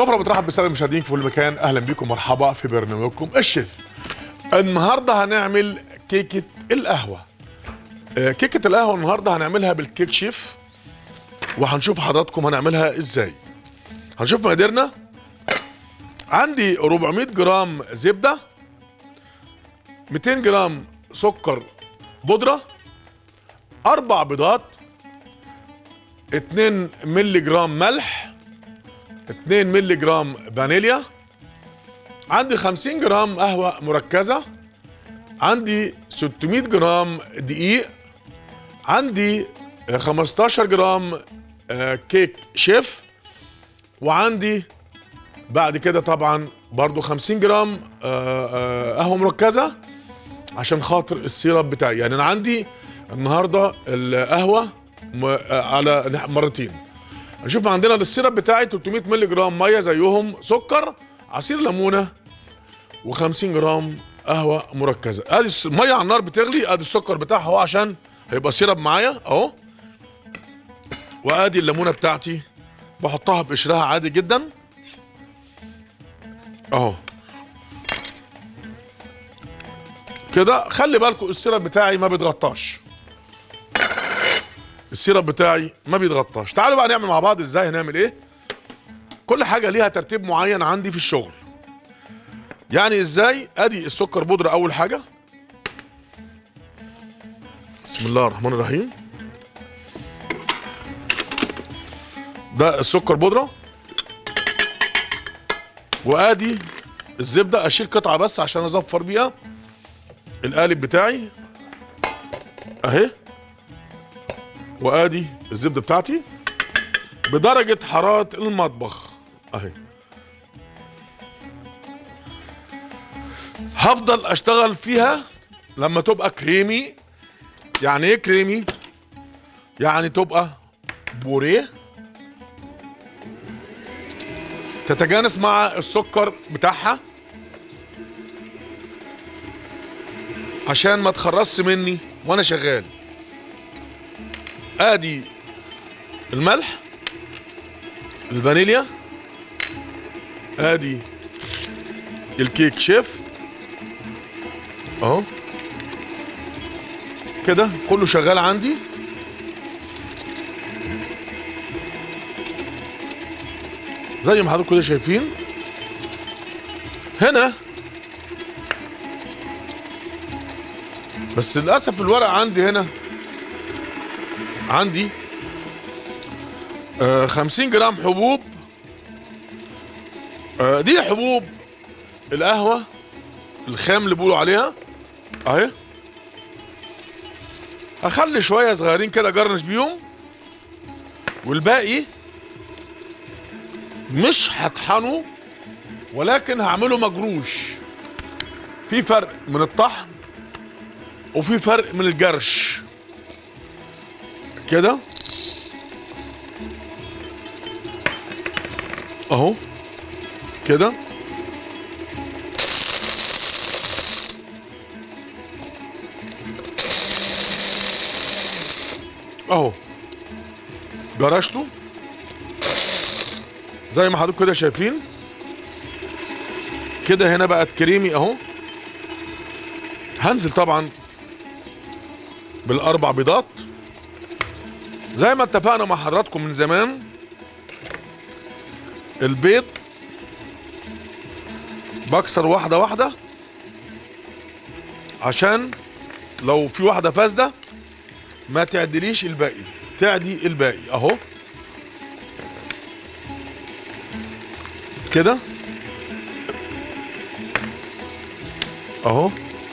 سفرة بترحب بالسادة المشاهدين في كل مكان اهلا بيكم مرحبا في برنامجكم الشيف النهارده هنعمل كيكة القهوة آه، كيكة القهوة النهارده هنعملها بالكيك شيف وهنشوف حضراتكم هنعملها ازاي هنشوف مقاديرنا عندي 400 جرام زبدة 200 جرام سكر بودرة أربع بيضات 2 مللي جرام ملح 2 مللي جرام فانيليا عندي 50 جرام قهوة مركزة عندي 600 جرام دقيق عندي 15 جرام آه، كيك شيف وعندي بعد كده طبعا برضو 50 جرام آه، آه، قهوة مركزة عشان خاطر السيرب بتاعي يعني انا عندي النهارده القهوه م- آه، على نح- مرتين نشوف عندنا السيرب بتاعي 300 مللي جرام ميه زيهم سكر عصير ليمونه و50 جرام قهوه مركزه ادي الس- الميه على النار بتغلي ادي السكر بتاعها اهو عشان هيبقى سيرب معايا اهو وادي الليمونه بتاعتي بحطها بقشرها عادي جدا اهو كده خلي بالكم السيرب بتاعي ما بيتغطاش السيرب بتاعي ما بيتغطاش تعالوا بقى نعمل مع بعض ازاي هنعمل ايه كل حاجه ليها ترتيب معين عندي في الشغل يعني ازاي ادي السكر بودره اول حاجه بسم الله الرحمن الرحيم ده السكر بودره وادي الزبده اشيل قطعه بس عشان اظفر بيها القالب بتاعي اهي وادي الزبده بتاعتي بدرجه حراره المطبخ اهي هفضل اشتغل فيها لما تبقى كريمي يعني ايه كريمي يعني تبقى بوريه تتجانس مع السكر بتاعها عشان ما تخرصش مني وانا شغال ادي الملح الفانيليا ادي الكيك شيف اهو كده كله شغال عندي زي ما حضراتكم كده شايفين هنا بس للاسف الورق عندي هنا عندي آه 50 جرام حبوب آه دي حبوب القهوه الخام اللي بيقولوا عليها اهي هخلي شويه صغيرين كده جرنش بيهم والباقي مش هطحنه ولكن هعمله مجروش في فرق من الطحن وفي فرق من الجرش كده اهو كده اهو جرشته زي ما حضرتك كده شايفين كده هنا بقت كريمي اهو هنزل طبعا بالاربع بيضات زي ما اتفقنا مع حضراتكم من زمان البيض بكسر واحده واحده عشان لو في واحده فاسده ما تعدليش الباقي تعدي الباقي اهو كده اهو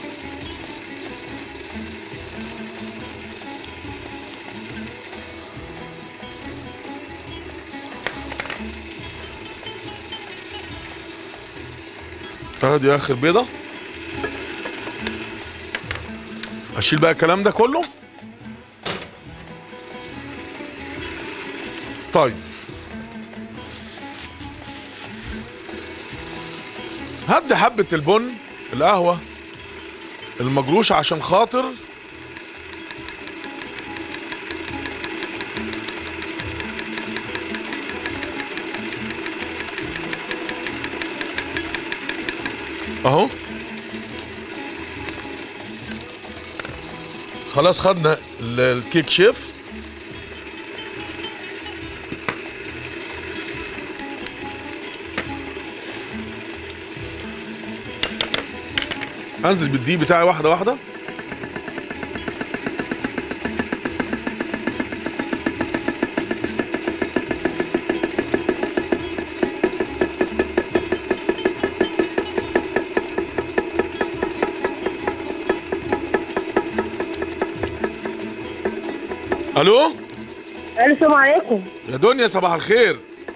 ادي اخر بيضه اشيل بقى الكلام ده كله طيب هدي حبة البن القهوة المجروشة عشان خاطر اهو خلاص خدنا ال- الكيك شيف انزل بالدي بتاعي واحده واحده الو السلام عليكم يا دنيا صباح الخير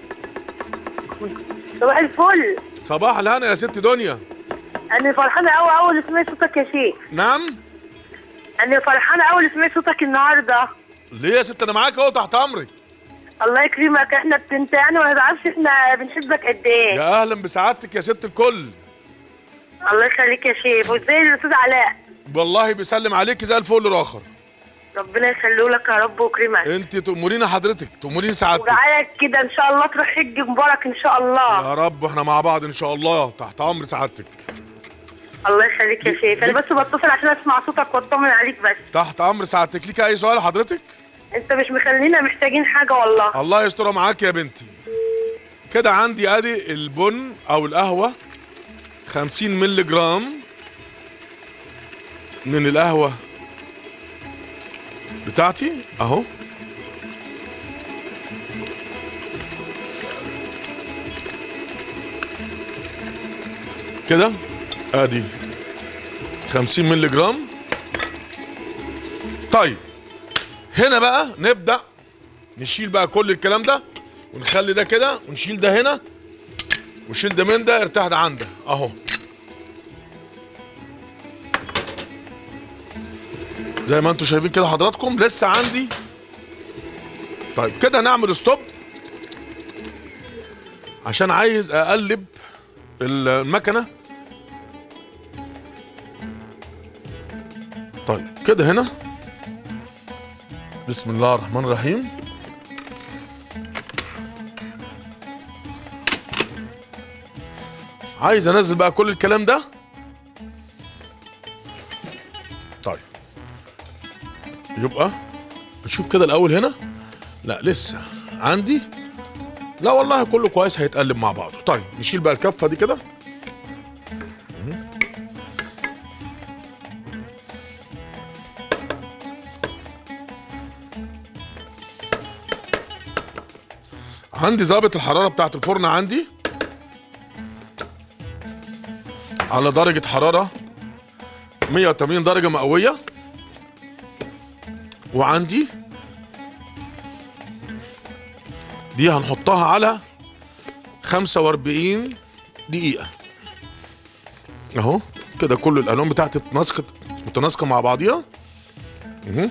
صباح الفل صباح الهنا يا ست دنيا انا فرحانه قوي اول سمعت صوتك يا شيخ نعم انا فرحانه اول سمعت صوتك النهارده ليه يا ست انا معاك اهو تحت امرك الله يكرمك احنا انت يعني ما تعرفش احنا بنحبك قد ايه يا اهلا بسعادتك يا ست الكل الله يخليك يا شيخ وازاي الاستاذ علاء والله بيسلم عليك زي الفل الاخر ربنا يخليه لك يا رب ويكرمك انت تأمرينا حضرتك تأمريني سعادتك وجعلك كده ان شاء الله تروح حج مبارك ان شاء الله يا رب واحنا مع بعض ان شاء الله تحت امر سعادتك الله يخليك يا ليك- شيخ انا ليك- بس بتصل عشان اسمع صوتك واطمن عليك بس تحت امر سعادتك ليك اي سؤال حضرتك انت مش مخلينا محتاجين حاجه والله الله يسترها معاك يا بنتي كده عندي ادي البن او القهوه 50 مللي جرام من القهوه بتاعتي اهو كده ادي 50 مللي جرام طيب هنا بقى نبدا نشيل بقى كل الكلام ده ونخلي ده كده ونشيل ده هنا ونشيل ده من ده ارتاح ده عن ده اهو زي ما انتم شايفين كده حضراتكم لسه عندي طيب كده نعمل ستوب عشان عايز اقلب المكنه طيب كده هنا بسم الله الرحمن الرحيم عايز انزل بقى كل الكلام ده طيب يبقى نشوف كده الاول هنا لا لسه عندي لا والله كله كويس هيتقلب مع بعضه طيب نشيل بقى الكفه دي كده عندي ظابط الحراره بتاعت الفرن عندي على درجه حراره 180 درجه مئويه وعندي دي هنحطها على 45 دقيقه اهو كده كل الالوان بتاعتي اتناسقت متناسقه مع بعضيها اهو.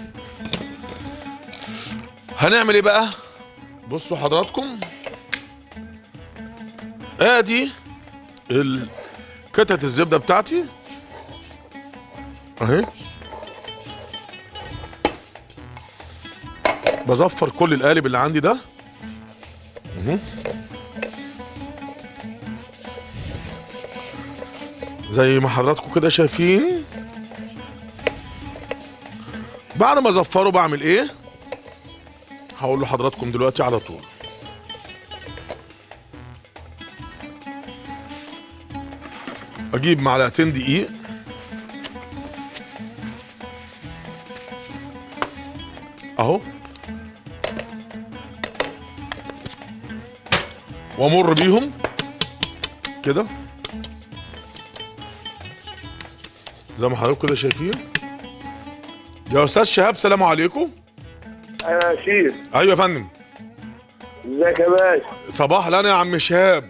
هنعمل ايه بقى بصوا حضراتكم ادي ال- قطعة الزبدة بتاعتي اهي بزفر كل القالب اللي عندي ده اهو. زي ما حضراتكم كده شايفين بعد ما ازفره بعمل ايه هقول لحضراتكم دلوقتي على طول اجيب معلقتين دقيق اهو وامر بيهم كده زي ما حضراتكم كده شايفين يا استاذ شهاب سلام عليكم انا شيف ايوه يا فندم ازيك يا باشا صباح لنا يا عم شهاب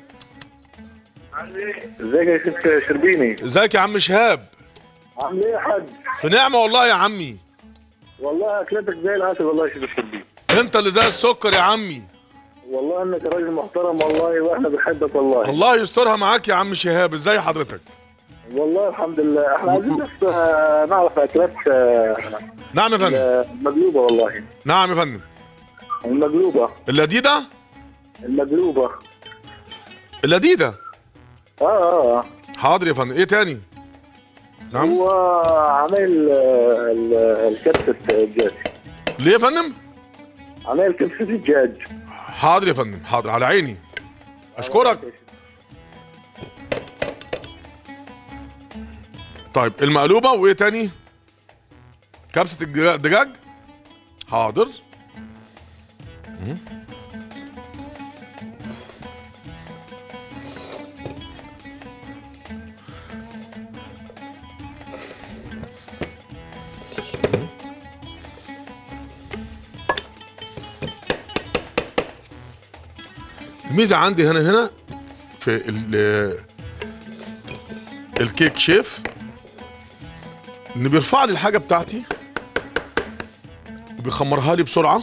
ازيك يا شيف شربيني ازيك يا عم شهاب عامل ايه يا حاج في نعمه والله يا عمي والله اكلتك زي العسل والله يا شيف شربيني انت اللي زي السكر يا عمي والله انك راجل محترم والله واحنا بنحبك والله الله يسترها معاك يا عم شهاب ازاي حضرتك والله الحمد لله احنا عايزين بس آه، نعرف اكلات آه، نعم يا فندم آه، مقلوبه والله نعم يا فندم المقلوبه اللذيذه المقلوبه اللذيذه اه اه آه. حاضر يا فندم ايه تاني نعم هو عمل آه، ال- الكبسة الدجاج ليه يا فندم عمل كبسة الدجاج حاضر يا فندم حاضر على عيني اشكرك طيب المقلوبه وايه تاني كبسه الدجا- الدجاج حاضر مم. مم. الميزه عندي هنا هنا في ال- الكيك شيف ان بيرفع لي الحاجه بتاعتي وبيخمرها لي بسرعه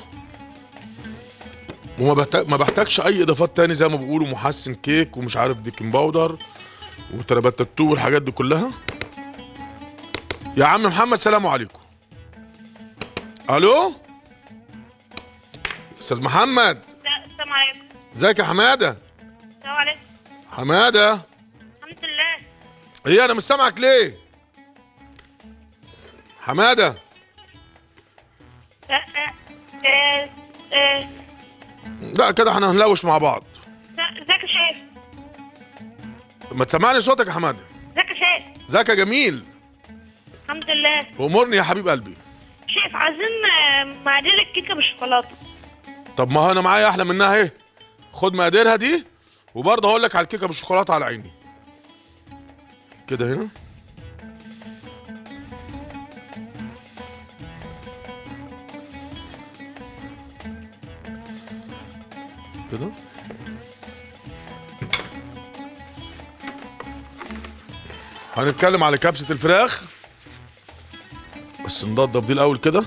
وما بحتاج ما بحتاجش اي اضافات تاني زي ما بيقولوا محسن كيك ومش عارف بيكنج باودر وتربات تاتو والحاجات دي كلها يا عم محمد سلام عليكم الو استاذ محمد لا السلام عليكم ازيك يا حماده السلام عليكم حماده الحمد لله ايه انا مش سامعك ليه حماده لا آه، آه، آه، لا كده احنا هنلوش مع بعض لا، ازيك يا شيخ ما تسمعني صوتك يا حماده ازيك يا شيخ ازيك يا جميل الحمد لله امرني يا حبيب قلبي شيخ عايزين آه، مقادير الكيكه بالشوكولاته طب ما هو انا معايا احلى منها اهي خد مقاديرها دي وبرضه هقول لك على الكيكه بالشوكولاته على عيني كده هنا كده هنتكلم على كبسة الفراخ بس نضف دي الأول كده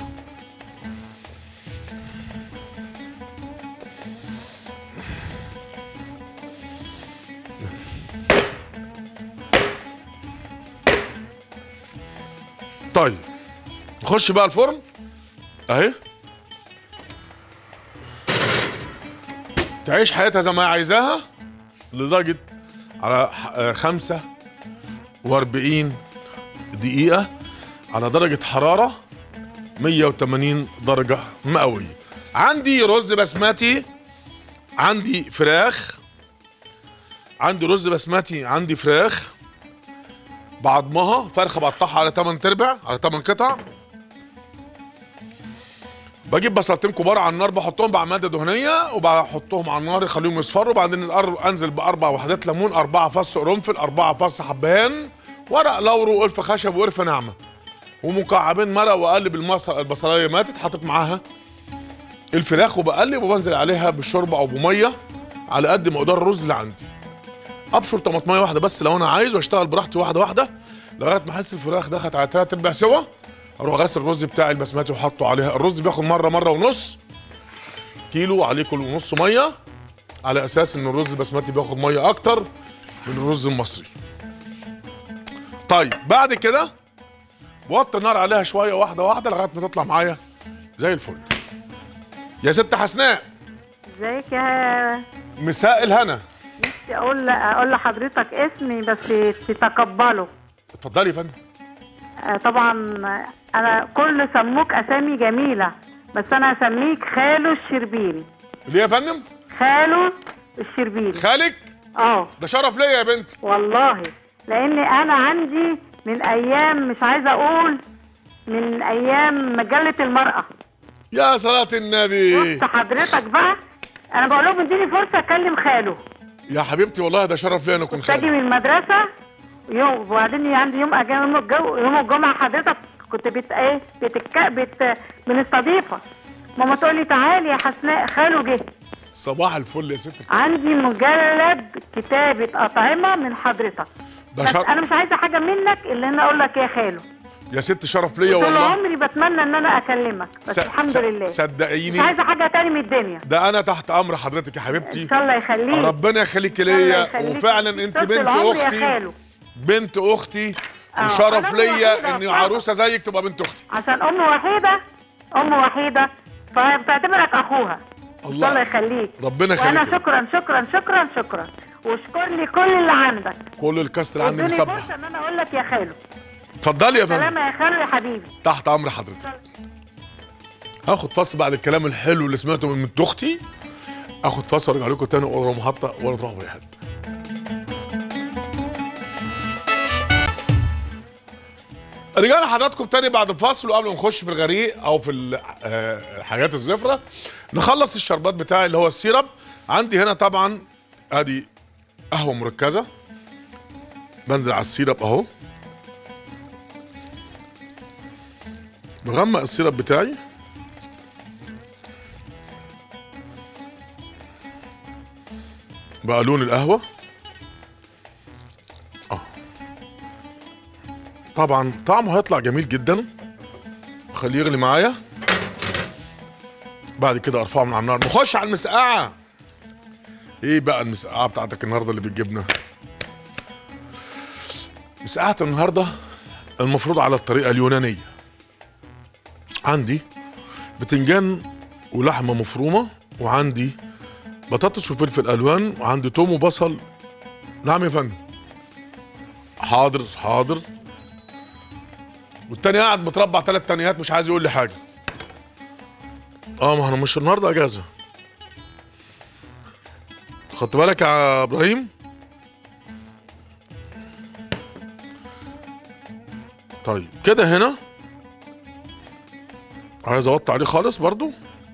طيب نخش بقى الفرن اهي تعيش حياتها زي ما هي عايزاها لدرجة على ح- آه، خمسة واربعين دقيقة على درجة حرارة 180 درجة مئوية عندي رز بسمتي عندي فراخ عندي رز بسمتي عندي فراخ بعضمها فرخه بقطعها على 8 ارباع على 8 قطع بجيب بصلتين كبار على النار بحطهم مع ماده دهنيه وبحطهم على النار يخليهم يصفروا وبعدين الأر- انزل باربع وحدات ليمون اربعه فص قرنفل اربعه فص حبهان ورق لورو وقرفه خشب وقرفه ناعمه ومكعبين مرق واقلب المص- البصلايه ماتت حاطط معاها الفراخ وبقلب وبنزل عليها بالشوربه او بميه على قد مقدار الرز اللي عندي ابشر طماطمايه واحده بس لو انا عايز واشتغل براحتي واحده واحده لغايه ما احس الفراخ دخلت على ثلاث ارباع سوا اروح غاسل الرز بتاعي البسمتي وحطه عليها الرز بياخد مره مره ونص كيلو عليه كل ونص ميه على اساس ان الرز البسمتي بياخد ميه اكتر من الرز المصري طيب بعد كده بوطي النار عليها شويه واحده واحده لغايه ما تطلع معايا زي الفل يا ست حسناء ازيك يا مساء الهنا نفسي اقول اقول لحضرتك اسمي بس تتقبله اتفضلي يا فندم آه، طبعا انا كل سموك اسامي جميله بس انا اسميك خالو الشربيني ليه يا فندم خالو الشربيني خالك اه ده شرف ليا يا بنتي والله لان انا عندي من ايام مش عايزه اقول من ايام مجله المراه يا صلاة النبي بص حضرتك بقى انا بقول لهم اديني فرصه اكلم خاله يا حبيبتي والله ده شرف ليا ان اكون تجي خالك من المدرسة يوم وبعدين عندي يوم أجازة يوم الجو يوم الجمعة حضرتك كنت بت إيه بتك بت بنستضيفك ماما تقول لي تعالي يا حسناء خاله جه صباح الفل يا ست عندي مجلد كتابة أطعمة من حضرتك ده بس شر... أنا مش عايزة حاجة منك إلا إن أقول لك يا خالو يا ست شرف ليا طول والله عمري بتمنى إن أنا أكلمك بس س- الحمد س- لله مش صدقيني عايزة حاجة تاني من الدنيا ده انا تحت امر حضرتك يا حبيبتي إن شاء الله يخليك ربنا يخليكي الله ليا يخليك. وفعلا انت طول بنت العمر يا اختي خالو بنت اختي آه، وشرف أنا ليا الوحيدة اني طبعا. عروسه زيك تبقى بنت اختي عشان ام وحيده ام وحيده فبتعتبرك اخوها الله. الله يخليك ربنا وانا يخليك شكرا شكرا شكرا شكرا واشكر لي كل اللي عندك كل الكاست اللي عندي ادوني مسبح فرصه ان انا اقول لك يا خالو اتفضلي يا فندم سلام يا خالو يا حبيبي تحت امر حضرتك هاخد فاصل بعد الكلام الحلو اللي سمعته من بنت اختي اخد فاصل وارجع لكم تاني ولا محطه ولا تروحوا اي حته رجعنا حضراتكم تاني بعد الفاصل وقبل ما نخش في الغريق او في ال- آه، الحاجات الزفره نخلص الشربات بتاعي اللي هو السيرب عندي هنا طبعا ادي قهوه مركزه بنزل على السيرب اهو بغمق السيرب بتاعي بقى لون القهوة اه طبعا طعمه هيطلع جميل جدا خليه يغلي معايا بعد كده ارفعه من على النار نخش على المسقعة ايه بقى المسقعة بتاعتك النهارده اللي بالجبنة مسقعة النهارده المفروض على الطريقة اليونانية عندي بتنجان ولحمه مفرومه وعندي بطاطس وفلفل الوان وعندي توم وبصل نعم يا فندم حاضر حاضر والتاني قاعد متربع ثلاث تانيات مش عايز يقول لي حاجه اه ما احنا مش النهارده اجازه خدت بالك يا ابراهيم طيب كده هنا عايز اوطي عليه خالص برضو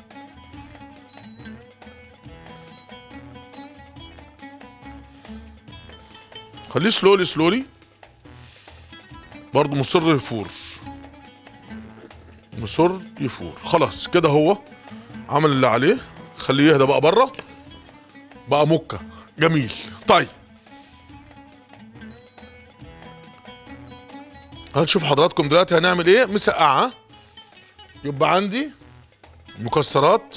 خليه سلولي سلولي برضو مصر يفور مصر يفور خلاص كده هو عمل اللي عليه خليه يهدى بقى بره بقى مكة جميل طيب هنشوف حضراتكم دلوقتي هنعمل ايه مسقعه يبقى عندي مكسرات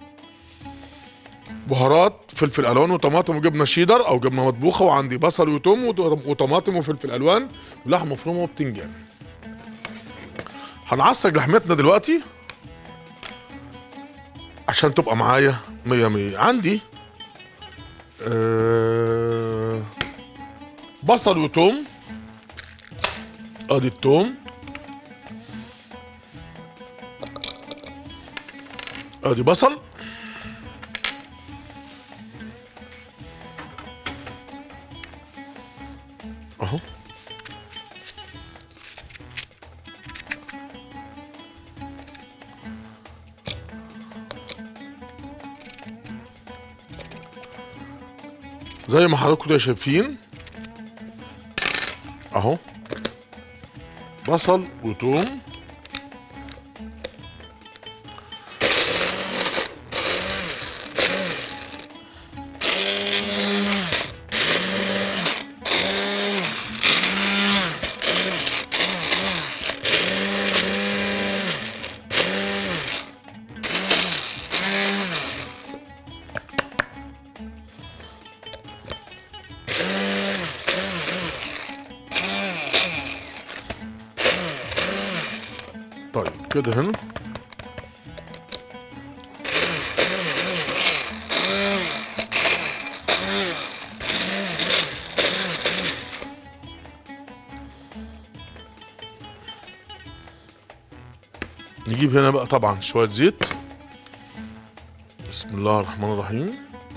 بهارات فلفل الوان وطماطم وجبنه شيدر او جبنه مطبوخه وعندي بصل وتوم وط- وطماطم وفلفل الوان ولحمه مفرومه وبتنجان هنعصج لحمتنا دلوقتي عشان تبقى معايا مية مية عندي آه بصل وتوم ادي التوم ادي بصل اهو زي ما حضراتكم كده شايفين اهو بصل وتوم طيب كده هنا نجيب هنا بقى طبعا شوية زيت بسم الله الرحمن الرحيم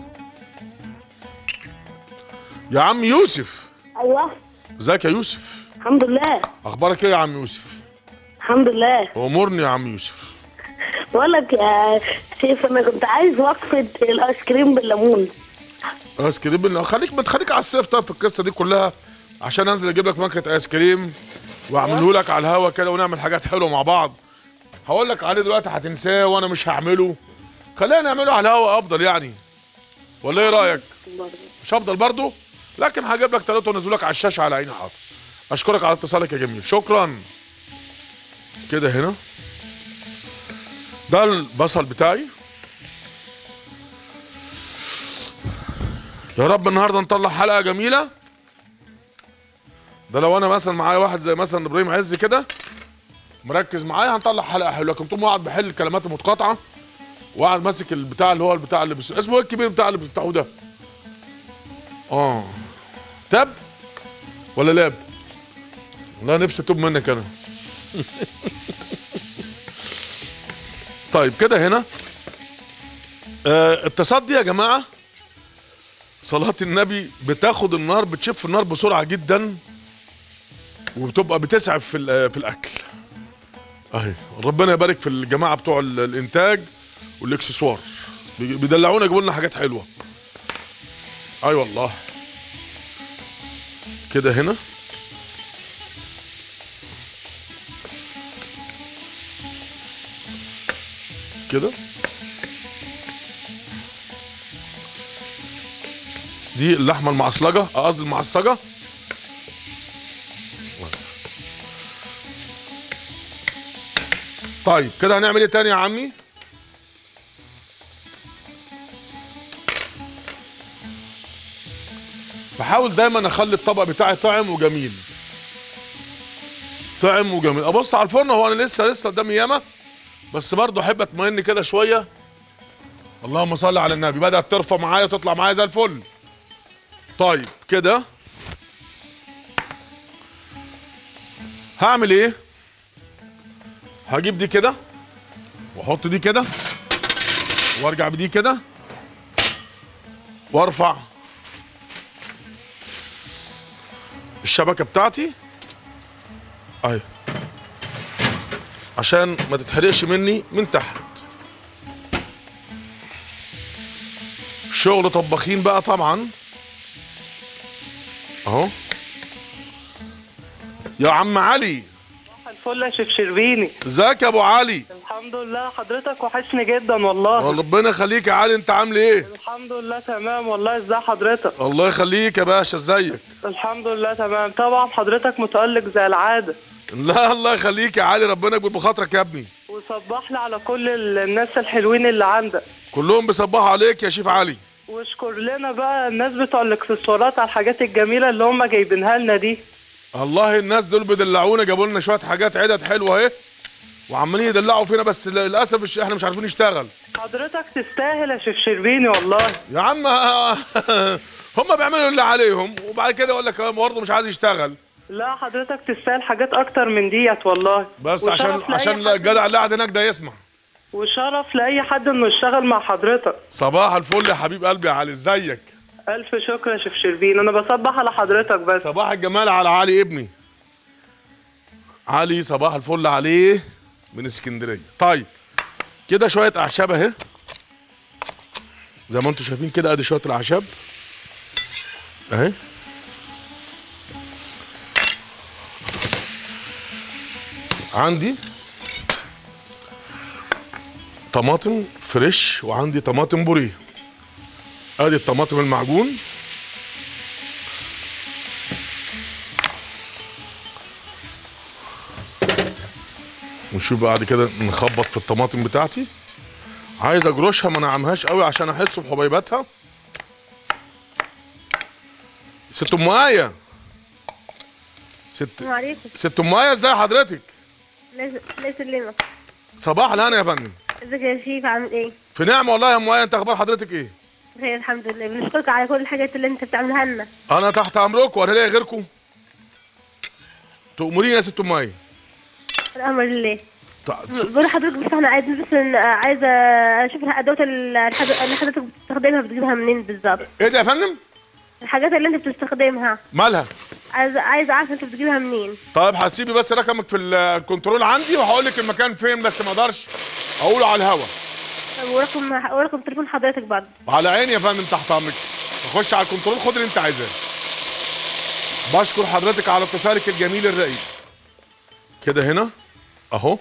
يا عم يوسف ايوه ازيك يا يوسف الحمد لله اخبارك ايه يا عم يوسف الحمد لله امورني يا عم يوسف بقول لك يا سيف انا كنت عايز وصفه الايس كريم بالليمون ايس كريم بالله خليك ما تخليك على الصيف طيب في القصه دي كلها عشان انزل اجيب لك ماركه ايس كريم واعمله لك على الهوا كده ونعمل حاجات حلوه مع بعض هقول لك عليه دلوقتي هتنساه وانا مش هعمله خلينا نعمله على الهوا افضل يعني ولا ايه رايك مش افضل برضو لكن هجيب لك ثلاثه وانزل لك على الشاشه على عيني حاضر اشكرك على اتصالك يا جميل شكرا كده هنا ده البصل بتاعي يا رب النهارده نطلع حلقه جميله ده لو انا مثلا معايا واحد زي مثلا ابراهيم عز كده مركز معايا هنطلع حلقه حلوه لكن طول ما قاعد بحل الكلمات المتقاطعه وقاعد ماسك البتاع اللي هو البتاع اللي بس... اسمه ايه الكبير بتاع اللي بتفتحوه ده اه تاب ولا لاب لا نفسي اتوب منك انا طيب كده هنا آه التصدي يا جماعه صلاة النبي بتاخد النار بتشف النار بسرعة جدا وبتبقى بتسعف في ال- في الاكل اهي ربنا يبارك في الجماعة بتوع ال- الانتاج والاكسسوار بي- بيدلعونا يجيبوا لنا حاجات حلوة اي أيوة والله كده هنا كده دي اللحمه المعصلجه آه، قصدي المعصجه طيب كده هنعمل ايه تاني يا عمي بحاول دايما اخلي الطبق بتاعي طعم وجميل طعم وجميل ابص على الفرن هو انا لسه لسه قدامي ياما بس برضه احب اطمئن كده شويه اللهم صل على النبي بدات ترفع معايا وتطلع معايا زي الفل طيب كده هعمل ايه هجيب دي كده واحط دي كده وارجع بدي كده وارفع الشبكه بتاعتي اهي عشان ما تتحرقش مني من تحت شغل طباخين بقى طبعا اهو يا عم علي الفل يا شيف شربيني ازيك يا ابو علي الحمد لله حضرتك وحشني جدا والله ربنا يخليك يا علي انت عامل ايه الحمد لله تمام والله ازاي حضرتك الله يخليك يا باشا ازيك الحمد لله تمام طبعا حضرتك متألق زي العادة لا الله يخليك يا علي ربنا يكبر بخاطرك يا ابني وصبح لي على كل ال- الناس الحلوين اللي عندك كلهم بيصبحوا عليك يا شيف علي واشكر لنا بقى الناس بتوع الاكسسوارات على الحاجات الجميلة اللي هم جايبينها لنا دي الله الناس دول بيدلعونا جابوا لنا شويه حاجات عدد حلوه اهي وعمالين يدلعوا فينا بس للاسف الش- احنا مش عارفين نشتغل حضرتك تستاهل يا شيف شربيني والله يا عم هم بيعملوا اللي عليهم وبعد كده يقول لك برضه مش عايز يشتغل لا حضرتك تستاهل حاجات اكتر من ديت والله بس وشرف عشان لأي عشان حد- الجدع اللي قاعد هناك ده يسمع وشرف لأي حد انه يشتغل مع حضرتك صباح الفل يا حبيب قلبي يا علي ازيك ألف شكر يا شيف شربين أنا بصبح على حضرتك بس صباح الجمال على علي ابني علي صباح الفل عليه من اسكندريه طيب كده شويه اعشاب اهي زي ما انتم شايفين كده ادي شويه الاعشاب اهي عندي طماطم فريش وعندي طماطم بوريه ادي الطماطم المعجون ونشوف بعد كده نخبط في الطماطم بتاعتي عايز اجرشها ما نعمهاش قوي عشان احس بحبيباتها ست ام ايه ست السلام عليكم ست ام ايه ازاي حضرتك ليس ليس لنا صباح الهنا يا فندم ازيك يا شيف عامل ايه؟ في نعمه والله يا ام ايه انت اخبار حضرتك ايه بخير الحمد لله بنشكرك على كل الحاجات اللي انت بتعملها لنا انا تحت امركم وانا ليا غيركم تأمريني يا ست ام ايه الامر لله تع- بقول لحضرتك بس احنا عايزين بس ن- عايزه اشوف الادوات ال- الحاج- اللي حضرتك بتستخدمها بتجيبها منين بالظبط ايه ده يا فندم الحاجات اللي انت بتستخدمها مالها عايزه عايزه اعرف انت بتجيبها منين طيب هسيبي بس رقمك في ال- الكنترول عندي وهقول لك المكان فين بس ما اقدرش اقوله على الهوا طب ورقم ورقم تليفون حضرتك برضه على عيني يا فندم تحت امرك خش على الكنترول خد اللي انت عايزاه بشكر حضرتك على اتصالك الجميل الرقيق كده هنا اهو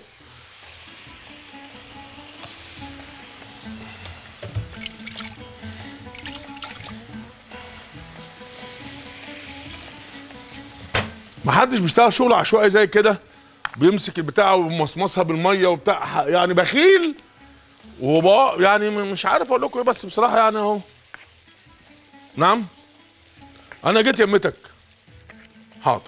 محدش بيشتغل شغل عشوائي زي كده بيمسك البتاع ومصمصها بالميه وبتاع يعني بخيل وبا يعني م- مش عارف اقول لكم ايه بس بصراحه يعني اهو نعم انا جيت يمتك حاضر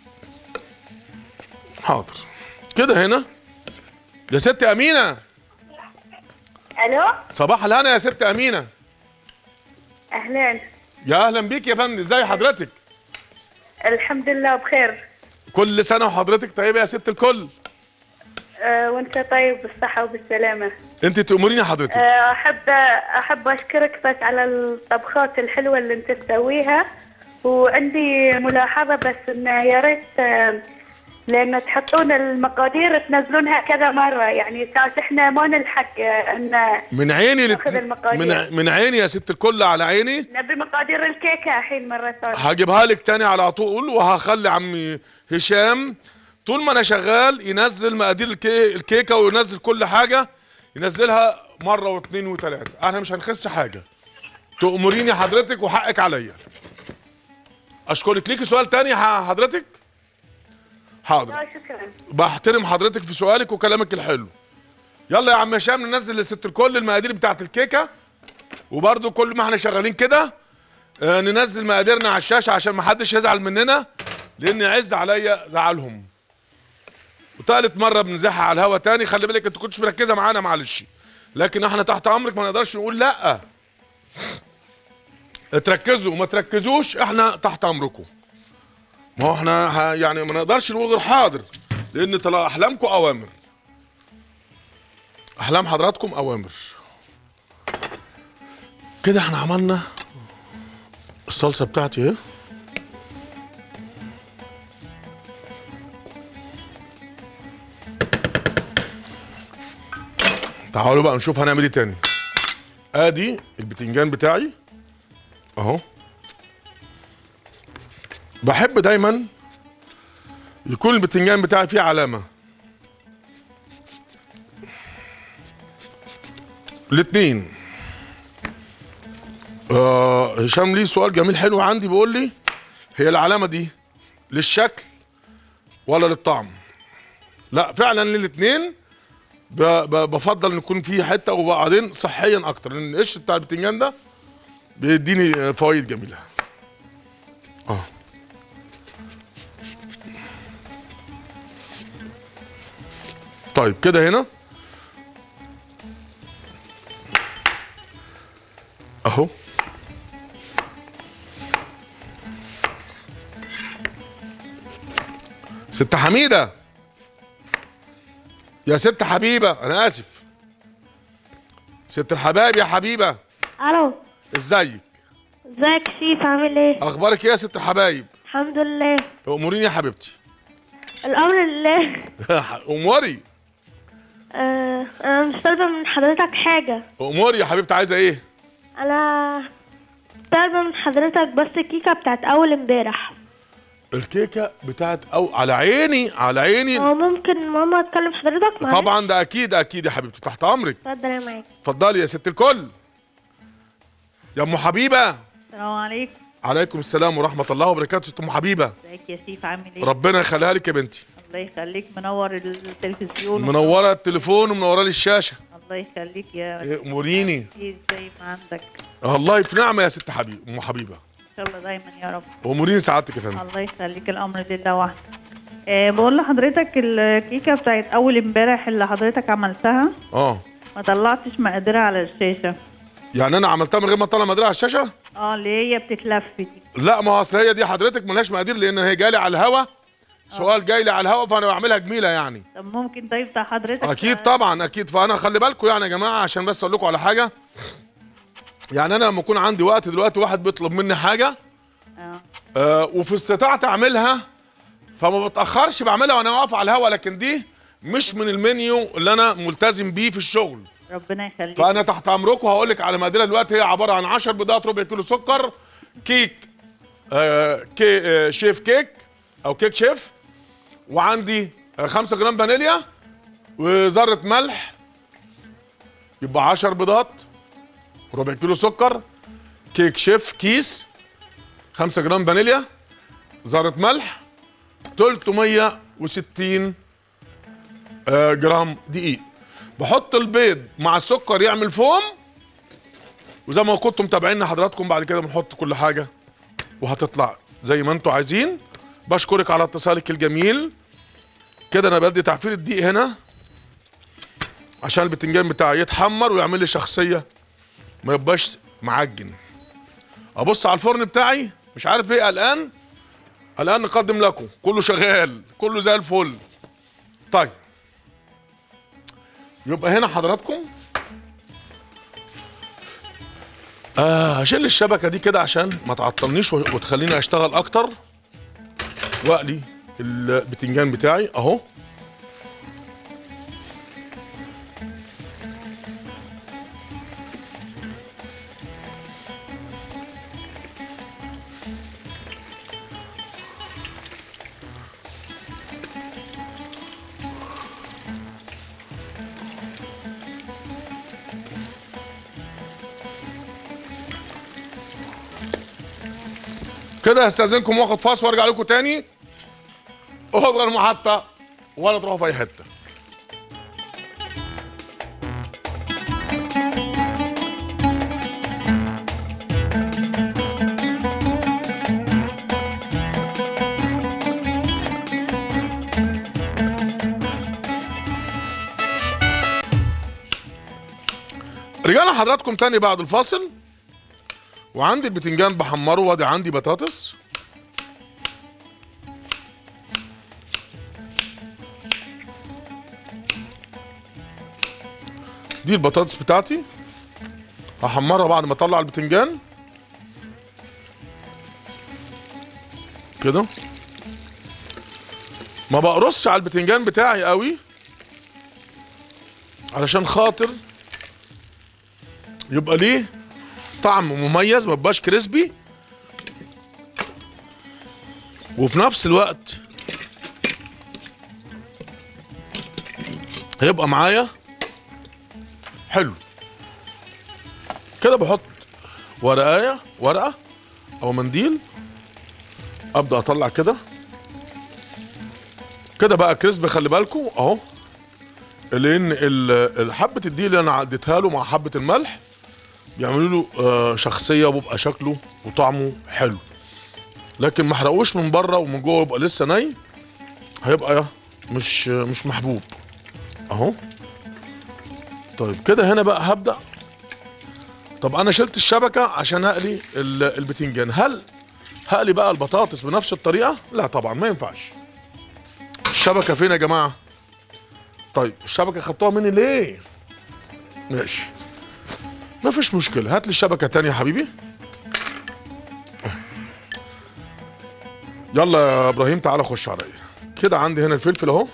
حاضر كده هنا يا ست امينه الو صباح الهنا يا ست امينه اهلا يا اهلا بيك يا فندم ازاي حضرتك الحمد لله بخير كل سنه وحضرتك طيبه يا ست الكل أه وانت طيب بالصحة وبالسلامة انت تأمريني حضرتك أه احب احب اشكرك بس على الطبخات الحلوة اللي انت تسويها وعندي ملاحظة بس انه يا ريت أه لان تحطون المقادير تنزلونها كذا مرة يعني ساعات احنا ما نلحق أه ان من عيني لت... ناخذ المقادير. من من عيني يا ست الكل على عيني نبي مقادير الكيكة الحين مرة ثانية هجيبها لك تاني على طول وهخلي عمي هشام طول ما انا شغال ينزل مقادير الكي... الكيكه وينزل كل حاجه ينزلها مره واثنين وثلاثه احنا مش هنخس حاجه تأمريني حضرتك وحقك عليا اشكرك ليكي سؤال تاني ح- حضرتك حاضر لا شكرا بحترم حضرتك في سؤالك وكلامك الحلو يلا يا عم هشام ننزل لست الكل المقادير بتاعت الكيكه وبرده كل ما احنا شغالين كده آه، ننزل مقاديرنا على الشاشه عشان ما حدش يزعل مننا لان يعز عليا زعلهم وتالت مره بنزحها على الهوا تاني خلي بالك انت كنتش مركزه معانا معلش لكن احنا تحت امرك ما نقدرش نقول لا تركزوا وما تركزوش احنا تحت امركم ما هو احنا ه- يعني ما نقدرش نقول غير حاضر لان طلع احلامكم اوامر احلام حضراتكم اوامر كده احنا عملنا الصلصه بتاعتي اهي تعالوا بقى نشوف هنعمل ايه تاني ادي البتنجان بتاعي اهو بحب دايما يكون البتنجان بتاعي فيه علامه الاتنين آه هشام ليه سؤال جميل حلو عندي بيقول لي هي العلامه دي للشكل ولا للطعم لا فعلا للاتنين ب- ب- بفضل ان يكون في حته وبعدين صحيا اكتر لان القشر بتاع البتنجان ده بيديني فوائد جميله اه طيب كده هنا اهو ست حميده يا ست حبيبه انا اسف ست الحبايب يا حبيبه الو ازيك ازيك يا شيف عامل ايه اخبارك ايه يا ست الحبايب الحمد لله اموريني يا حبيبتي الامر لله اموري آه انا مش طالبه من حضرتك حاجه اموري يا حبيبتي عايزه ايه انا طالبه من حضرتك بس الكيكه بتاعت اول امبارح الكيكه بتاعت او على عيني على عيني هو ممكن ماما تكلم حضرتك معايا طبعا ده اكيد اكيد يا حبيبتي تحت امرك اتفضل يا معاك اتفضلي يا ست الكل يا ام حبيبه السلام عليكم عليكم السلام ورحمه الله وبركاته ست ام حبيبه ازيك يا سيف عامل ايه ربنا يخليها لك يا بنتي الله يخليك منور التلفزيون منوره التليفون ومنوره لي الشاشه الله يخليك يا إيه، اموريني إيه زي ما عندك الله في نعمه يا ست حبيب ام حبيبه ان شاء الله دايما يا رب اموريني سعادتك يا فندم الله يخليك الامر لله وحده أه بقول لحضرتك الكيكه بتاعت اول امبارح اللي حضرتك عملتها اه ما طلعتش مقاديرها على الشاشه يعني انا عملتها من غير ما اطلع مقادير على الشاشه اه اللي هي بتتلف دي لا ما هو اصل هي دي حضرتك ملهاش مقادير لان هي جالي على الهوا سؤال جاي لي على الهوا فانا بعملها جميله يعني طب ممكن طيب بتاع حضرتك اكيد طبعا اكيد فانا خلي بالكم يعني يا جماعه عشان بس اقول لكم على حاجه يعني انا لما يكون عندي وقت دلوقتي واحد بيطلب مني حاجه اه آه وفي استطاعتي اعملها فما بتاخرش بعملها وانا واقف على الهوا لكن دي مش من المنيو اللي انا ملتزم بيه في الشغل ربنا يخليك فانا تحت امركم هقول لك على مقاديرها دلوقتي هي عباره عن 10 بيضات ربع كيلو سكر كيك آه كي آه شيف كيك او كيك شيف وعندي 5 جرام فانيليا وذره ملح يبقى 10 بيضات ربع كيلو سكر كيك شيف كيس 5 جرام فانيليا ذره ملح 360 آه، جرام دقيق بحط البيض مع السكر يعمل فوم وزي ما كنتم متابعين حضراتكم بعد كده بنحط كل حاجه وهتطلع زي ما انتم عايزين بشكرك على اتصالك الجميل كده انا بدي تعفير الدقيق هنا عشان البتنجان بتاعي يتحمر ويعمل لي شخصيه ما يبقاش معجن ابص على الفرن بتاعي مش عارف ايه قلقان قلقان نقدم لكم كله شغال كله زي الفل طيب يبقى هنا حضراتكم آه هشيل الشبكه دي كده عشان ما تعطلنيش وتخليني اشتغل اكتر واقلي البتنجان بتاعي اهو كده هستاذنكم واخد فاصل وارجع لكم تاني اقعد غير محطة ولا تروحوا في اي حتة رجعنا حضراتكم تاني بعد الفاصل وعندي البتنجان بحمره وادي عندي بطاطس دي البطاطس بتاعتي هحمرها بعد ما اطلع البتنجان كده ما بقرصش على البتنجان بتاعي قوي علشان خاطر يبقى ليه طعم مميز ما بقاش كريسبي وفي نفس الوقت هيبقى معايا حلو كده بحط ورقايه ورقه او منديل ابدا اطلع كده كده بقى كريسبي خلي بالكم اهو لان ال- حبه الدقيق اللي انا عديتها له مع حبه الملح بيعملوا له آه، شخصيه وبيبقى شكله وطعمه حلو لكن ما احرقوش من بره ومن جوه يبقى لسه ني هيبقى مش مش محبوب اهو طيب كده هنا بقى هبدا طب انا شلت الشبكه عشان اقلي ال- البتنجان هل هقلي بقى البطاطس بنفس الطريقه لا طبعا ما ينفعش الشبكه فين يا جماعه طيب الشبكه خدتوها مني ليه ماشي ما فيش مشكلة هات لي الشبكة تانية يا حبيبي يلا يا ابراهيم تعالى خش عليا كده عندي هنا الفلفل اهو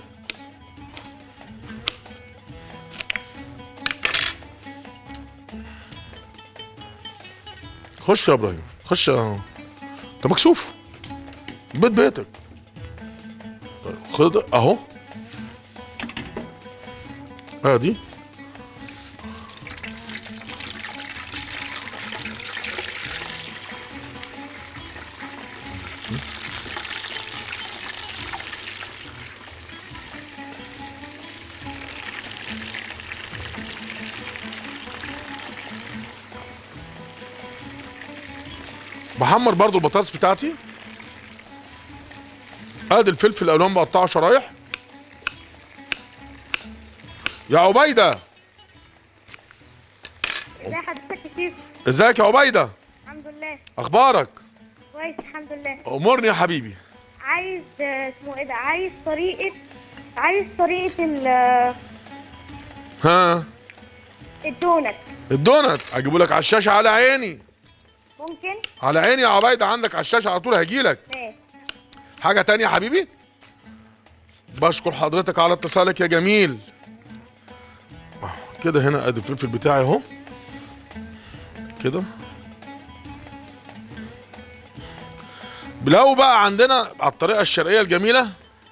خش يا ابراهيم خش يا انت مكسوف بيت بيتك طيب خد اهو ادي بحمر برضو البطاطس بتاعتي ادي الفلفل الالوان بقطعه شرايح يا عبيده ازي حضرتك يا شيف ازيك يا عبيده الحمد لله اخبارك كويس الحمد لله امرني يا حبيبي عايز آه، اسمه ايه ده عايز طريقة عايز طريقة ال- ها الدونت الدوناتس هجيبه لك على الشاشه على عيني ممكن على عيني يا عبيده عندك على الشاشه على طول هجيلك ماشي حاجه تانية يا حبيبي بشكر حضرتك على اتصالك يا جميل كده هنا ادي الفلفل بتاعي اهو كده لو بقى عندنا على الطريقه الشرقيه الجميله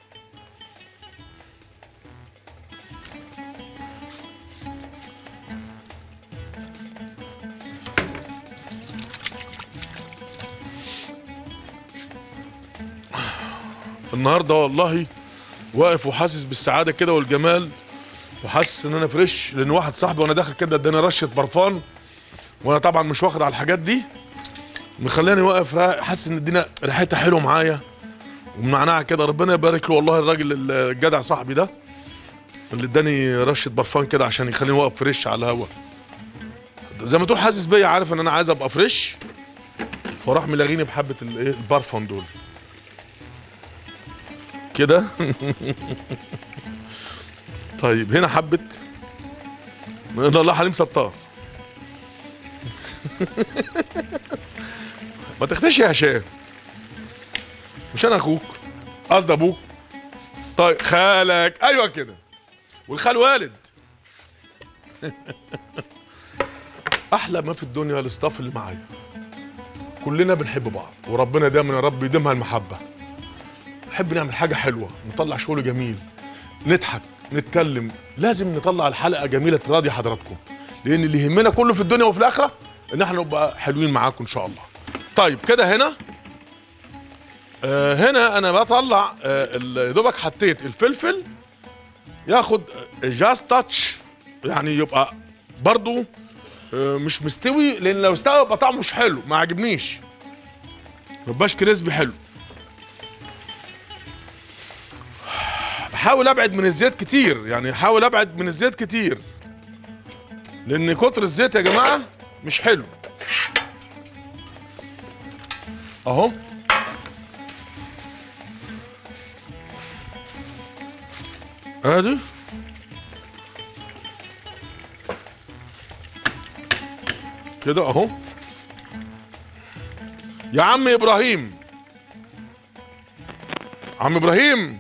النهارده والله واقف وحاسس بالسعاده كده والجمال وحاسس ان انا فريش لان واحد صاحبي وانا داخل كده اداني رشه برفان وانا طبعا مش واخد على الحاجات دي مخلاني واقف را- حاسس ان الدنيا ريحتها حلوه معايا ومنعنعه كده ربنا يبارك له والله الراجل الجدع صاحبي ده اللي اداني رشه برفان كده عشان يخليني واقف فريش على الهوا زي ما تقول حاسس بيا عارف ان انا عايز ابقى فريش فراح ملاغيني بحبه الايه البارفون دول كده طيب هنا حبه من إيد الله حليم ستار ما تختش يا هشام مش انا اخوك قصدي ابوك طيب خالك ايوه كده والخال والد احلى ما في الدنيا الاستاف اللي معايا كلنا بنحب بعض وربنا دايما يا رب يديمها المحبه نحب نعمل حاجه حلوه نطلع شغل جميل نضحك نتكلم لازم نطلع الحلقه جميله تراضي حضراتكم لان اللي يهمنا كله في الدنيا وفي الاخره ان احنا نبقى حلوين معاكم ان شاء الله طيب كده هنا آه هنا انا بطلع آه ال- يا دوبك حطيت الفلفل ياخد جاست تاتش يعني يبقى برضو آه مش مستوي لان لو استوى يبقى طعمه مش حلو ما عجبنيش ما يبقاش كريسبي حلو بحاول ابعد من الزيت كتير يعني احاول ابعد من الزيت كتير لان كتر الزيت يا جماعه مش حلو اهو ادي كده اهو يا عم ابراهيم عم ابراهيم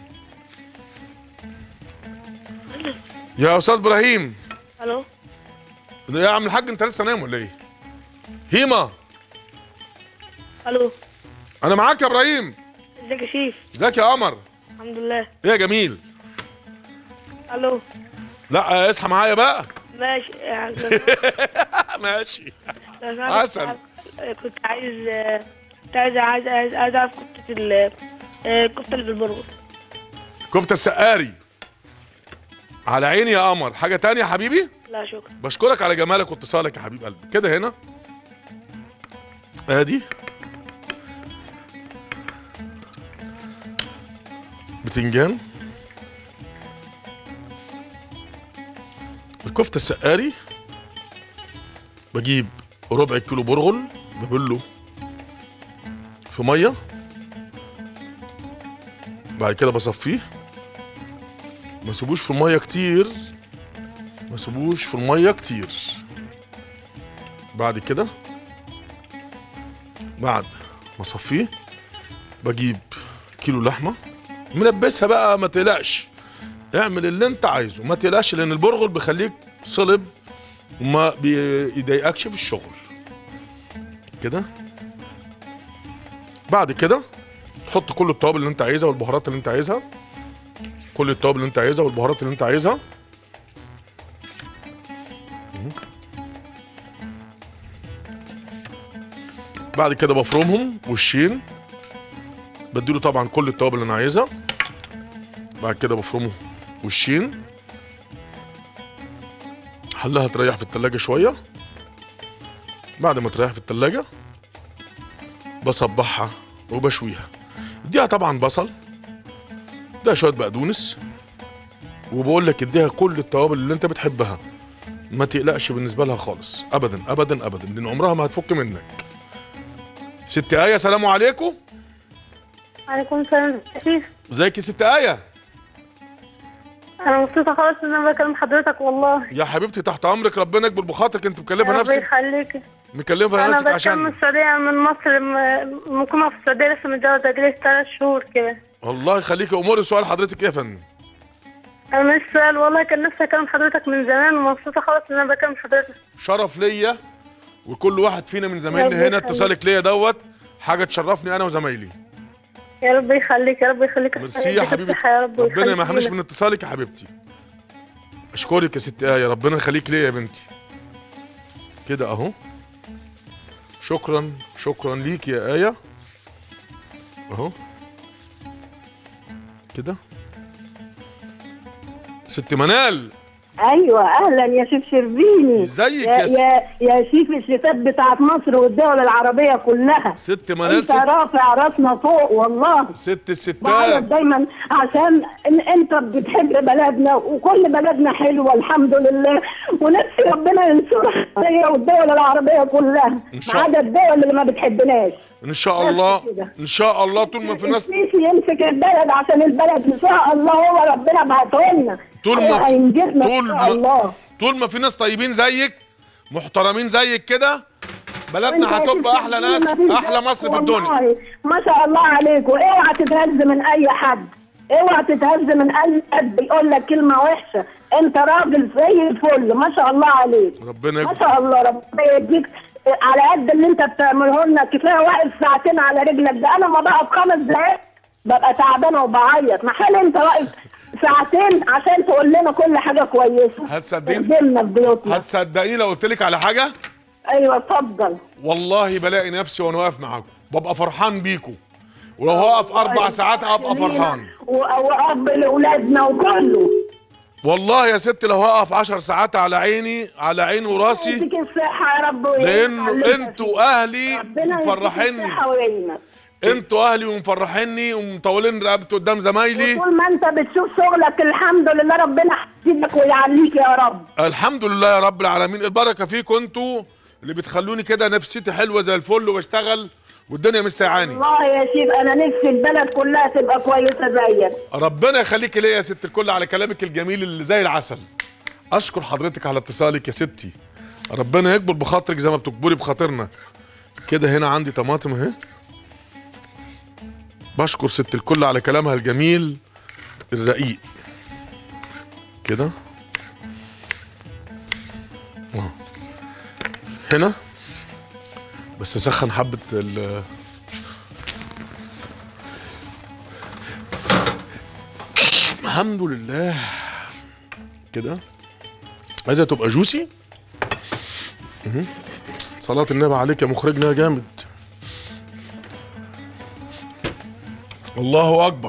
يا استاذ ابراهيم الو ده يا عم الحاج انت لسه نايم ولا ايه هيما الو انا معاك يا ابراهيم ازيك يا شيف ازيك يا قمر الحمد لله ايه يا جميل الو لا اصحى معايا بقى ماشي يعني ماشي لو سمحت عسل. كنت عايز كنت عايز عايز عايز, عايز اعرف كفتة ال الكفتة اللي بالبرغل كفته السقاري على عيني يا قمر حاجه تانية يا حبيبي لا شكرا بشكرك على جمالك واتصالك يا حبيب قلبي كده هنا ادي بتنجان الكفته السقاري بجيب ربع كيلو برغل ببله في ميه بعد كده بصفيه ما سيبوش في الميه كتير ما سيبوش في الميه كتير بعد كده بعد ما اصفيه بجيب كيلو لحمه ملبسها بقى ما تقلقش اعمل اللي انت عايزه ما تقلقش لان البرغل بيخليك صلب وما بيضايقكش في الشغل كده بعد كده تحط كل التوابل اللي انت عايزها والبهارات اللي انت عايزها كل التوابل اللي انت عايزها والبهارات اللي انت عايزها بعد كده بفرمهم وشين بديله طبعا كل التوابل اللي انا عايزها بعد كده بفرمه وشين حلها تريح في التلاجة شوية بعد ما تريح في التلاجة بصبحها وبشويها اديها طبعا بصل اديها شوية بقدونس وبقول لك اديها كل التوابل اللي انت بتحبها ما تقلقش بالنسبة لها خالص ابدا ابدا ابدا لان عمرها ما هتفك منك ست آية سلام عليكم عليكم السلام يا شيف ازيك يا ست آية انا مبسوطه خالص ان انا بكلم حضرتك والله يا حبيبتي تحت امرك ربنا يكبر بخاطرك انت مكلفه ربنا نفسك يخليك مكلفه انا نفسك بتكلم من عشان السعوديه من مصر م- مقيمه في السعوديه لسه متجوزه جليس ثلاث شهور كده الله يخليك اموري سؤال حضرتك ايه يا فندم انا مش سؤال والله كان نفسي اكلم حضرتك من زمان ومبسوطه خالص ان انا بكلم حضرتك شرف ليا وكل واحد فينا من زمايلنا ربنا هنا يخليك. اتصالك ليا دوت حاجه تشرفني انا وزمايلي يا رب يخليك يا رب يخليك ميرسي يا يديك حبيبتي الصحة يا رب ربنا ما ويخليك يحرمش لينا. من اتصالك يا حبيبتي اشكرك يا ست ايه ربنا يخليك ليا يا بنتي كده اهو شكرا شكرا ليك يا ايه اهو كده ست منال ايوه اهلا يا شيف شربيني ازيك يا يا س- يا, يا شيف الشيفات بتاعت مصر والدول العربيه كلها ست منال انت ست رافع راسنا فوق والله ست بعيط الستات دايما عشان إن انت بتحب بلدنا وكل بلدنا حلوه الحمد لله ونفسي بس ربنا ينصرها هي والدول العربيه كلها إن شاء ما عدا الدول اللي ما بتحبناش ان شاء الله كده. ان شاء الله طول ما في ناس السيسي يمسك البلد عشان البلد ان شاء الله هو ربنا بعته لنا طول هو ما هينجزنا طول ان شاء ما الله طول ما في ناس طيبين زيك محترمين زيك كده بلدنا هتبقى احلى ناس احلى مصر في الدنيا والله ما شاء الله عليك واوعى تتهز من اي حد اوعى تتهز من اي حد يقول لك كلمه وحشه انت راجل زي الفل ما شاء الله عليك ربنا ما يكبر شاء الله ربنا يديك على قد اللي انت بتعمله لنا كفايه واقف ساعتين على رجلك ده انا ما بقف خمس دقايق ببقى تعبانه وبعيط ما حال انت واقف ساعتين عشان تقول لنا كل حاجه كويسه هتصدقني تخدمنا في بيوتنا هتصدقيني لو قلت لك على حاجه ايوه اتفضل والله بلاقي نفسي وانا واقف معاكم ببقى فرحان بيكم ولو هقف اربع ساعات هبقى فرحان و- واب لاولادنا وكله والله يا ست لو هقف عشر ساعات على عيني على عيني وراسي يديك الصحه يا رب ويعينك لانه على اللي انتوا اهلي ربنا يديك مفرحيني الصحة ويعينك. انتوا اهلي ومفرحيني ومطولين رقبتي قدام زمايلي طول ما انت بتشوف شغلك الحمد لله ربنا يحفظك ويعليك يا رب الحمد لله يا رب العالمين البركه فيكم انتوا اللي بتخلوني كده نفسيتي حلوه زي الفل وبشتغل والدنيا مش سايعاني والله يا شيخ انا نفسي البلد كلها تبقى كويسه زيك ربنا يخليك ليا يا ست الكل على كلامك الجميل اللي زي العسل اشكر حضرتك على اتصالك يا ستي ربنا يكبر بخاطرك زي ما بتكبري بخاطرنا كده هنا عندي طماطم اهي بشكر ست الكل على كلامها الجميل الرقيق كده آه. هنا بس اسخن حبه ال الحمد لله كده عايزها تبقى جوسي مهم. صلاة النبي عليك يا مخرجنا يا جامد الله أكبر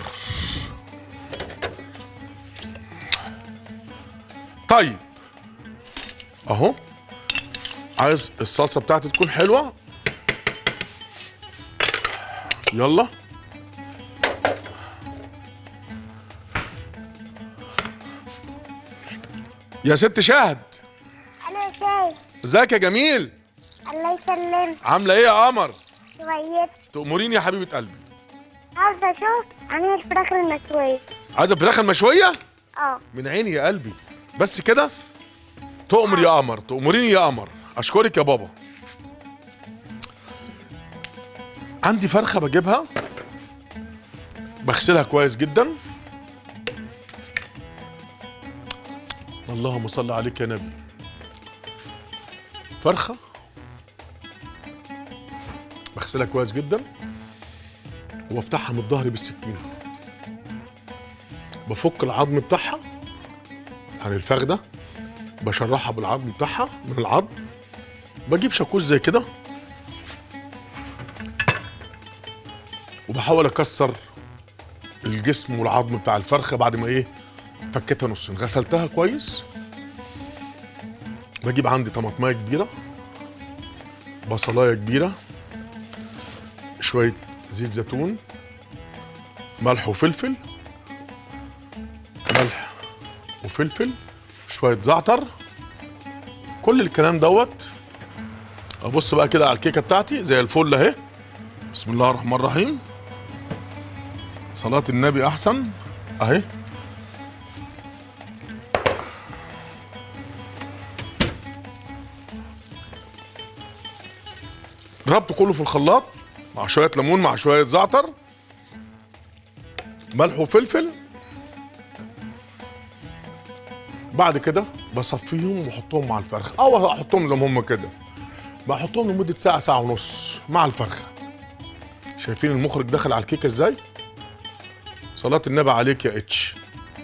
طيب أهو عايز الصلصة بتاعتي تكون حلوة يلا يا ست شهد انا شايف ازيك يا جميل الله يسلمك عامله ايه يا قمر شوية تأمريني يا حبيبه قلبي عاوزة اشوف عن الفراخ المشوية عايزه الفراخ المشويه اه من عيني يا قلبي بس كده تؤمر يا قمر تأمريني يا قمر اشكرك يا بابا عندي فرخه بجيبها بغسلها كويس جدا اللهم صل عليك يا نبي فرخه بغسلها كويس جدا وافتحها من الظهر بالسكينه بفك العظم بتاعها عن الفخده بشرحها بالعظم بتاعها من العظم بجيب شاكوش زي كده وبحاول اكسر الجسم والعظم بتاع الفرخه بعد ما ايه فكيتها نصين غسلتها كويس بجيب عندي طماطمايه كبيره بصلايه كبيره شويه زيت زيتون ملح وفلفل ملح وفلفل شويه زعتر كل الكلام دوت ابص بقى كده على الكيكه بتاعتي زي الفل اهي بسم الله الرحمن الرحيم صلاة النبي احسن اهي ضربت كله في الخلاط مع شويه ليمون مع شويه زعتر ملح وفلفل بعد كده بصفيهم واحطهم مع الفرخه او احطهم زي ما هم كده بحطهم لمده ساعه ساعه ونص مع الفرخه شايفين المخرج دخل على الكيكه ازاي صلاه النبي عليك يا اتش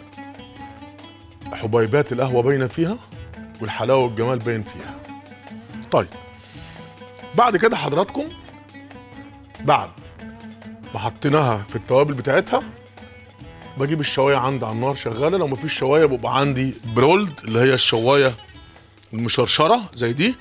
حبيبات القهوه باينه فيها والحلاوه والجمال باين فيها طيب بعد كده حضراتكم بعد ما حطيناها في التوابل بتاعتها بجيب الشوايه عندي على النار شغاله لو مفيش شوايه بيبقى عندي برولد اللي هي الشوايه المشرشره زي دي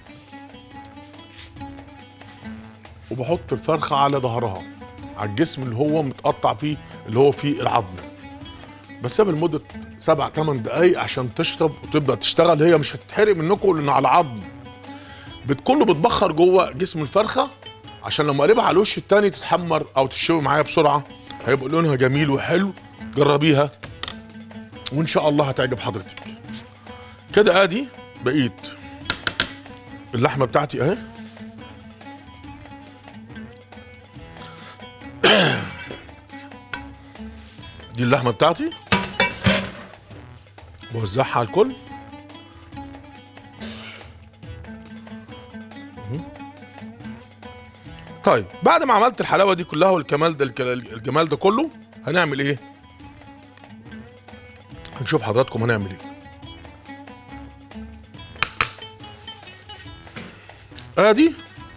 وبحط الفرخه على ظهرها على الجسم اللي هو متقطع فيه اللي هو فيه العظم بسيبها لمده سبع ثمان دقايق عشان تشرب وتبدا تشتغل هي مش هتتحرق منكم لان على عظم بت كله بتبخر جوه جسم الفرخه عشان لما اقلبها على الوش التاني تتحمر او تشوي معايا بسرعه هيبقى لونها جميل وحلو جربيها وان شاء الله هتعجب حضرتك كده ادي بقيت اللحمه بتاعتي اهي دي اللحمه بتاعتي بوزعها على الكل مهم. طيب بعد ما عملت الحلاوه دي كلها والكمال ده الجمال ده كله هنعمل ايه هنشوف حضراتكم هنعمل ايه ادي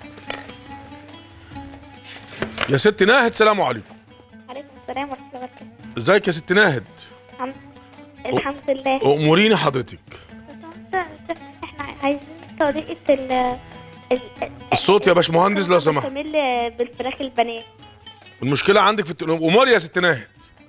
يا ست ناهد سلام عليكم عليكم السلام ورحمة الله وبركاته ازيك يا ست ناهد الحمد- الحمد لله اموريني حضرتك احنا عايزين طريقة ال ال- الصوت يا باشمهندس لو سمحت البشاميل بالفراخ البانيه المشكله عندك في الت- امور يا ست ناهد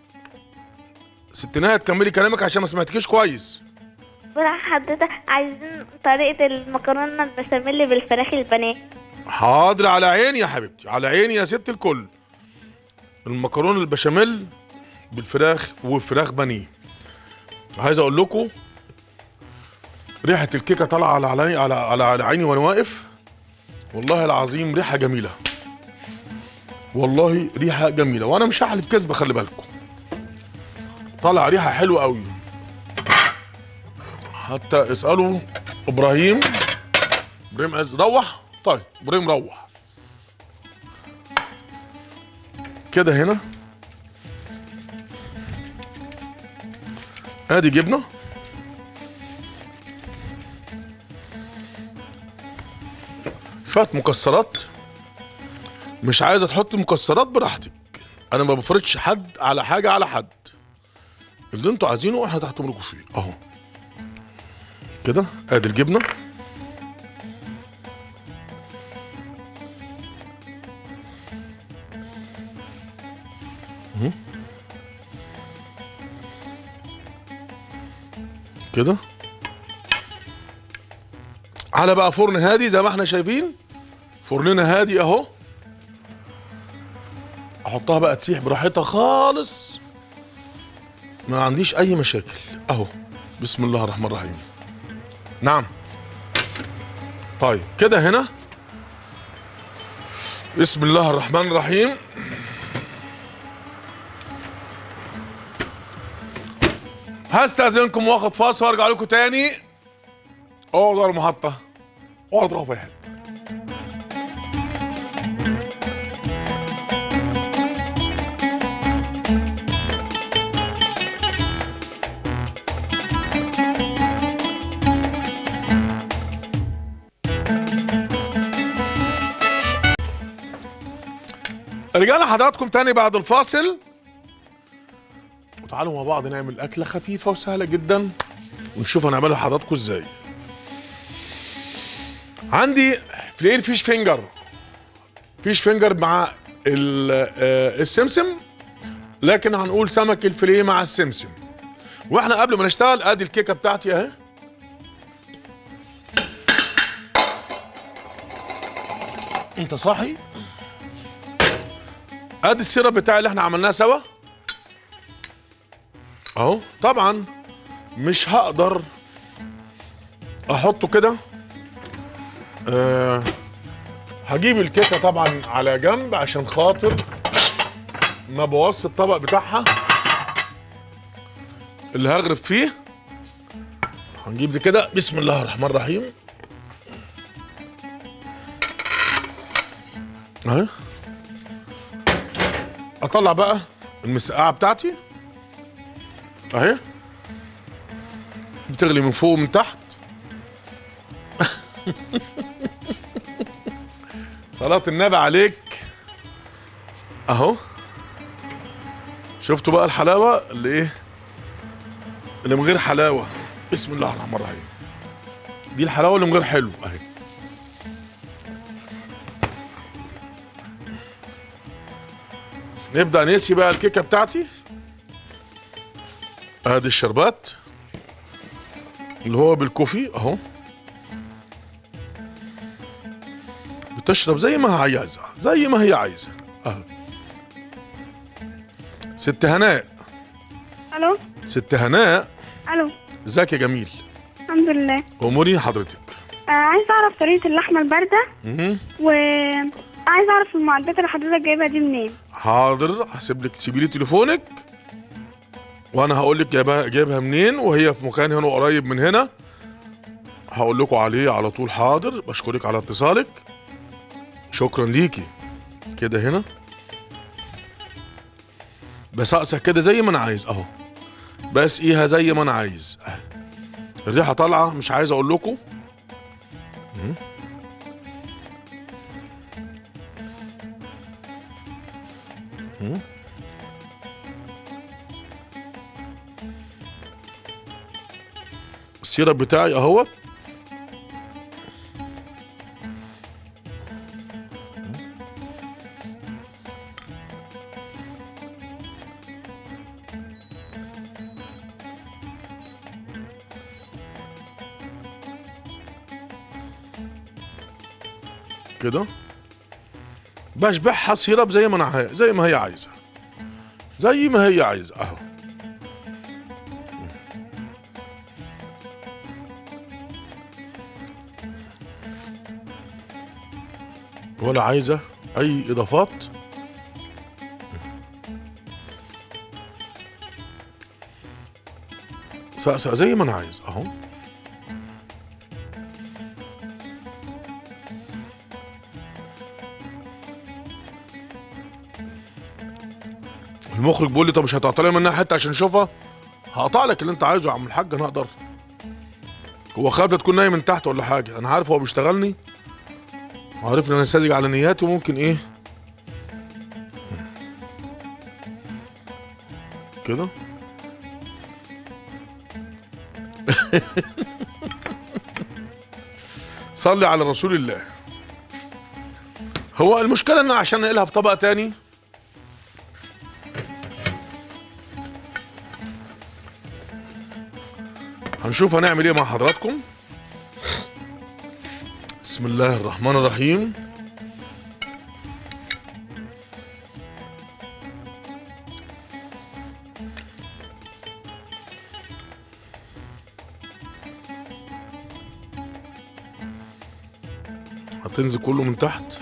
ست ناهد كملي كلامك عشان ما سمعتكيش كويس بقى حضرتك عايزين طريقة المكرونة البشاميل بالفراخ البانيه حاضر على عيني يا حبيبتي على عيني يا ست الكل المكرونه البشاميل بالفراخ والفراخ بانيه عايز اقول لكم ريحه الكيكه طالعه على علي على على, على عيني وانا واقف والله العظيم ريحه جميله والله ريحه جميله وانا مش هحلف كذبه خلي بالكم طالع ريحه حلوه قوي حتى اسالوا ابراهيم ابراهيم عز روح طيب ابراهيم روح كده هنا ادي جبنه شويه مكسرات مش عايزه تحط مكسرات براحتك انا ما بفرضش حد على حاجه على حد اللي انتوا عايزينه احنا تحت امركم فيه اهو كده ادي الجبنه مهم. كده على بقى فرن هادي زي ما احنا شايفين فرننا هادي اهو احطها بقى تسيح براحتها خالص ما عنديش اي مشاكل اهو بسم الله الرحمن الرحيم نعم طيب كده هنا بسم الله الرحمن الرحيم هستأذنكم واخد فاصل وارجع لكم تاني اقعدوا على المحطة ولا تروحوا في حتة رجعنا حضراتكم تاني بعد الفاصل وتعالوا مع بعض نعمل أكلة خفيفة وسهلة جدا ونشوف هنعملها لحضراتكم ازاي عندي فلير فيش فينجر فيش فينجر مع ال- آه، السمسم لكن هنقول سمك الفيليه مع السمسم واحنا قبل ما نشتغل ادي الكيكه بتاعتي اهي انت صاحي ادي السيرب بتاعي اللي احنا عملناه سوا اهو طبعا مش هقدر احطه كده أه هجيب الكيكه طبعا على جنب عشان خاطر ما بوظش الطبق بتاعها اللي هغرف فيه هنجيب دي كده بسم الله الرحمن الرحيم اهي اطلع بقى المسقعه بتاعتي اهي بتغلي من فوق ومن تحت صلاة النبي عليك اهو شفتوا بقى الحلاوة اللي ايه اللي من غير حلاوة بسم الله الرحمن الرحيم دي الحلاوة اللي من غير حلو اهي نبدأ نسي بقى الكيكة بتاعتي ادي الشربات اللي هو بالكوفي اهو بتشرب زي ما هي عايزه زي ما هي عايزه اهو ست هناء الو ست هناء الو ازيك يا جميل الحمد لله اموري حضرتك آه عايز اعرف طريقه اللحمه البارده مهم. و عايز اعرف المعدات اللي حضرتك جايبها دي منين حاضر هسيب لك تسيبي لي تليفونك وانا هقول لك جايبها جايبها منين وهي في مكان هنا قريب من هنا هقول لكم عليه على طول حاضر بشكرك على اتصالك شكرا ليكي كده هنا بسقسك كده زي ما انا عايز اهو بسقيها زي ما انا عايز أهي. الريحه طالعه مش عايز اقول لكم مم. مم. السيرب بتاعي اهوت كده بشبعها سيرب زي ما انا عايز زي ما هي عايزه زي ما هي عايزه اهو ولا عايزه اي اضافات سقسق زي ما انا عايز اهو المخرج بيقول لي طب مش هتقطع لي منها حته عشان اشوفها هقطع لك اللي انت عايزه يا عم الحاج انا اقدر هو خايف لا تكون نايم من تحت ولا حاجه انا عارف هو بيشتغلني وعارف ان انا ساذج على نياتي وممكن ايه كده صلي على رسول الله هو المشكله ان عشان نقلها في طبق تاني هنشوف هنعمل ايه مع حضراتكم بسم الله الرحمن الرحيم هتنزل كله من تحت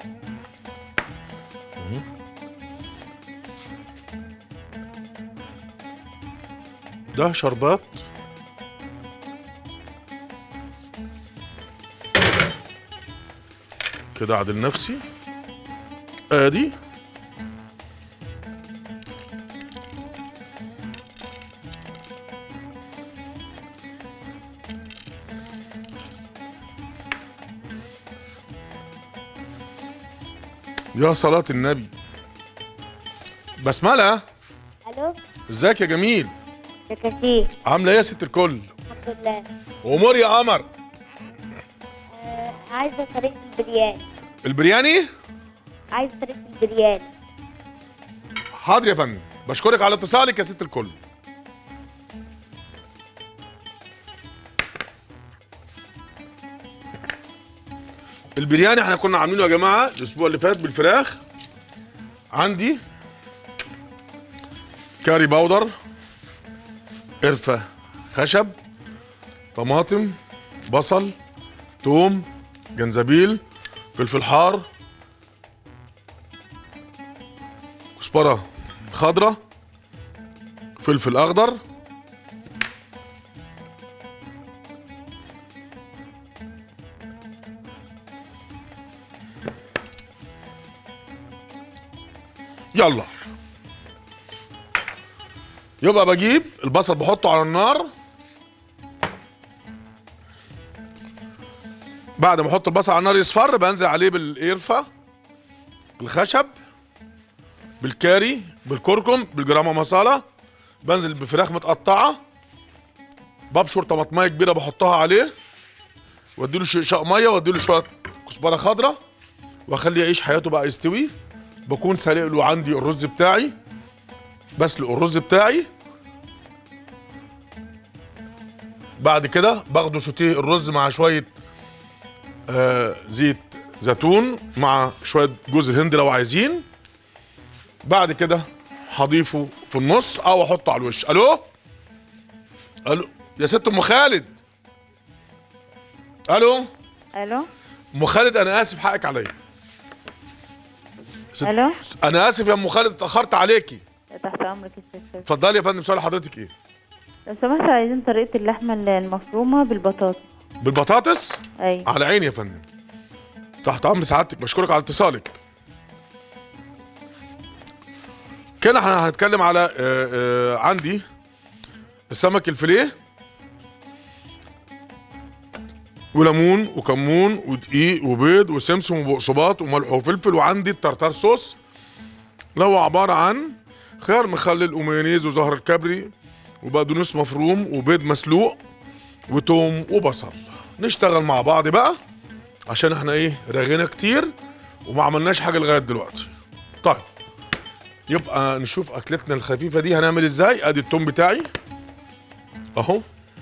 مهم. ده شربات كده اعدل نفسي ادي يا صلاة النبي بسملة الو ازيك يا جميل يا كثير عاملة ايه يا ست الكل الحمد لله امور يا قمر آه عايزه طريقه البرياني البرياني عايزه طريقه البرياني حاضر يا فندم بشكرك على اتصالك يا ست الكل البرياني احنا كنا عاملينه يا جماعه الاسبوع اللي فات بالفراخ عندي كاري باودر قرفه خشب طماطم بصل توم جنزبيل فلفل حار كزبره خضراء فلفل اخضر يلا يبقى بجيب البصل بحطه على النار بعد ما احط البصل على النار يصفر بنزل عليه بالقرفه بالخشب بالكاري بالكركم بالجرامه مصالة بنزل بفراخ متقطعه ببشر طماطمايه كبيره بحطها عليه واديله شق ميه واديله شويه كزبره خضراء واخليه يعيش حياته بقى يستوي بكون سالق له عندي الرز بتاعي بسلق الرز بتاعي بعد كده باخده سوتيه الرز مع شويه آه زيت زيتون مع شويه جوز الهند لو عايزين بعد كده هضيفه في النص او احطه على الوش الو الو يا ست ام خالد الو الو ام خالد انا اسف حقك عليا ست- الو انا اسف يا ام خالد اتاخرت عليكي تحت امرك يا ست شيرين. اتفضلي يا فندم سؤال حضرتك ايه لو سمحت عايزين طريقه اللحمه المفرومه بالبطاطس بالبطاطس ايوه على عيني يا فندم تحت امر سعادتك بشكرك على اتصالك كده احنا هنتكلم على آه، آه، عندي السمك الفيليه وليمون وكمون ودقيق وبيض وسمسم وبقسماط وملح وفلفل وعندي الترتار صوص اللي هو عباره عن خيار مخلل ومايونيز وزهر الكبري وبقدونس مفروم وبيض مسلوق وتوم وبصل نشتغل مع بعض بقى عشان احنا ايه رغينا كتير وما عملناش حاجه لغايه دلوقتي طيب يبقى نشوف اكلتنا الخفيفه دي هنعمل ازاي ادي التوم بتاعي اهو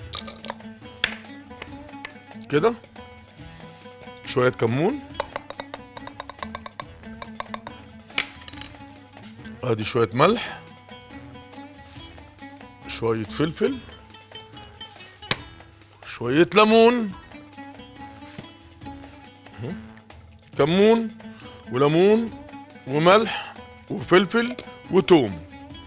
كده شويه كمون ادي شويه ملح شويه فلفل شويه ليمون اهو. كمون وليمون وملح وفلفل وتوم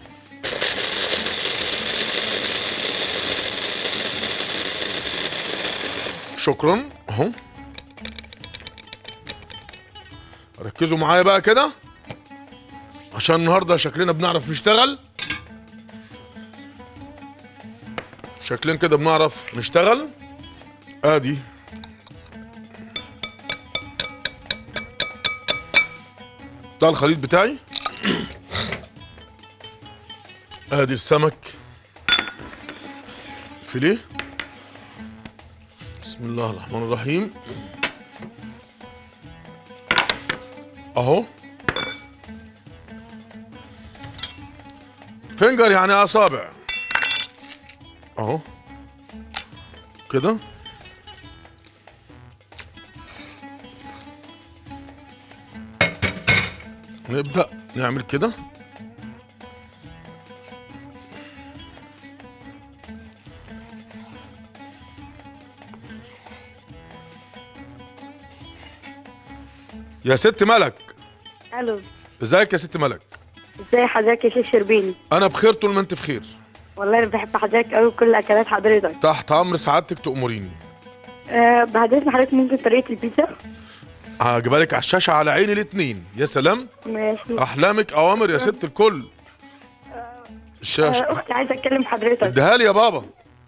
شكرا اهو ركزوا معايا بقى كده عشان النهارده شكلنا بنعرف نشتغل شكلنا كده بنعرف نشتغل ادي ده الخليط بتاعي ادي السمك فيليه بسم الله الرحمن الرحيم اهو فنجر يعني اصابع اهو كده نبدأ نعمل كده يا ست ملك الو ازيك يا ست ملك ازي حضرتك يا شيخ شربيني انا بخير طول ما انت بخير والله انا بحب حضرتك قوي كل اكلات حضرتك تحت امر سعادتك تأمريني أه بعد اذن حضرتك ممكن طريقه البيتزا هجيبها لك على الشاشة على عيني الاتنين يا سلام ماشي احلامك اوامر يا ست الكل أه الشاشة اختي عايزه اتكلم حضرتك اديها لي يا بابا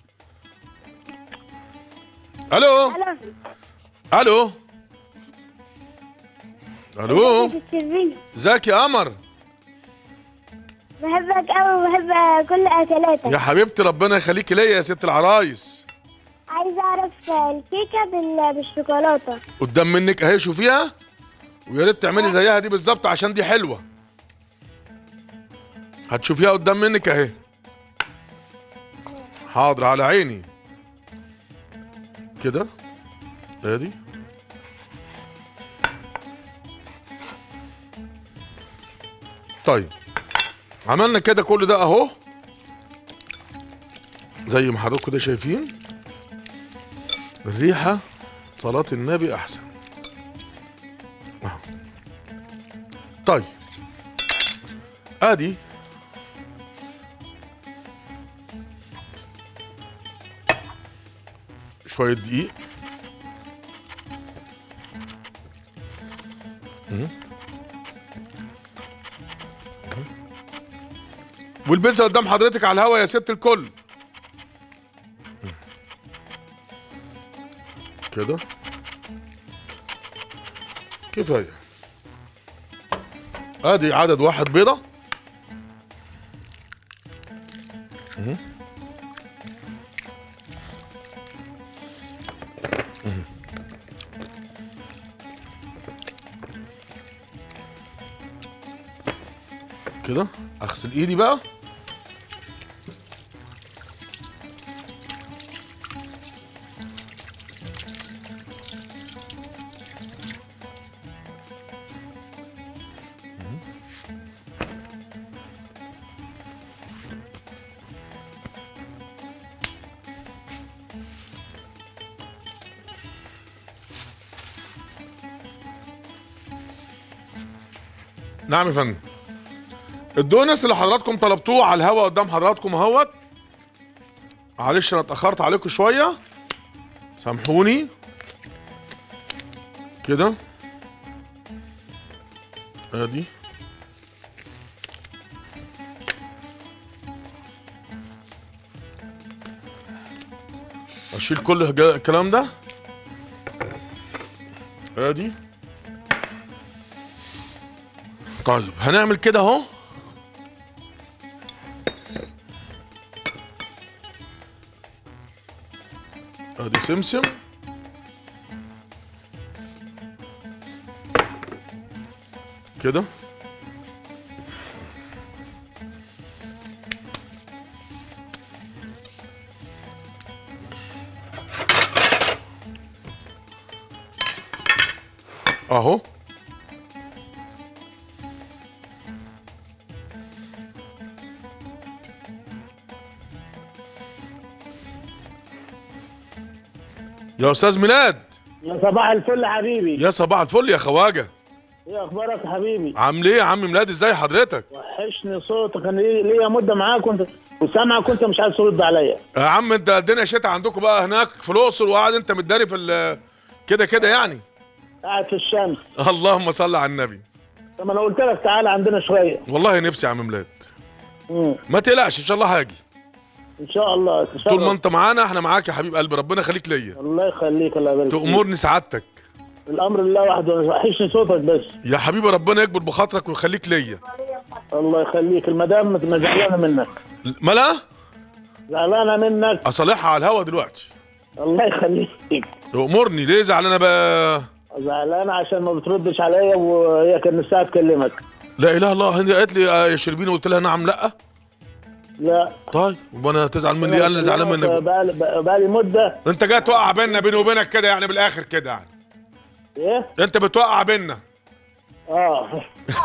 الو الو الو شربيني ازيك يا قمر بحبك قوي وبحب كل اكلاتك يا حبيبتي ربنا يخليكي ليا يا ست العرايس عايزه اعرف الكيكه بال- بالشوكولاته قدام منك اهي شوفيها ويا ريت تعملي زيها دي بالظبط عشان دي حلوه هتشوفيها قدام منك اهي حاضر على عيني كده ادي طيب عملنا كده كل ده اهو زي ما حضراتكم كده شايفين الريحه صلاة النبي أحسن أهو. طيب أدي شوية دقيق مم. مم. والبيتزا قدام حضرتك على الهوا يا ست الكل مم. كده كفايه ادي عدد واحد بيضه مم. مم. كده اغسل ايدي بقى نعم يا فندم الدونس اللي حضراتكم طلبتوه على الهوا قدام حضراتكم اهوت معلش انا اتاخرت عليكم شويه سامحوني كده ادي اشيل كل الج- الكلام ده ادي طيب هنعمل كده اهو ادي سمسم كده اهو يا استاذ ميلاد يا صباح الفل يا حبيبي يا صباح الفل يا خواجه ايه اخبارك يا حبيبي عامل ايه يا عم ميلاد ازاي حضرتك وحشني صوتك انا ليا ليا مده معاك وانت وسامعك وانت مش عايز ترد عليا يا عم انت الدنيا شتاء عندكم بقى هناك في الاقصر وقاعد انت متداري في ال- كده كده يعني قاعد في الشمس اللهم صل على النبي طب انا قلت لك تعالى عندنا شويه والله نفسي يا عم ميلاد مم. ما تقلقش ان شاء الله هاجي ان شاء الله تشرف. طول ما انت معانا احنا معاك يا حبيب قلبي ربنا يخليك ليا الله يخليك الله يبارك فيك. تأمرني سعادتك الامر لله وحده وحشني صوتك بس يا حبيبي ربنا يكبر بخاطرك ويخليك ليا الله يخليك المدام ما زعلانه منك ملا زعلانه منك اصالحها على الهوا دلوقتي الله يخليك تأمرني ليه زعلانه بقى زعلانه عشان ما بتردش عليا وهي كان نفسها تكلمك لا اله الا الله هي قالت لي آه، يا شربيني قلت لها نعم لا لا طيب وانا تزعل مني انا اللي زعلان منك بقالي بقالي مده انت جاي توقع بيننا بيني وبينك كده يعني بالاخر كده يعني ايه انت بتوقع بيننا اه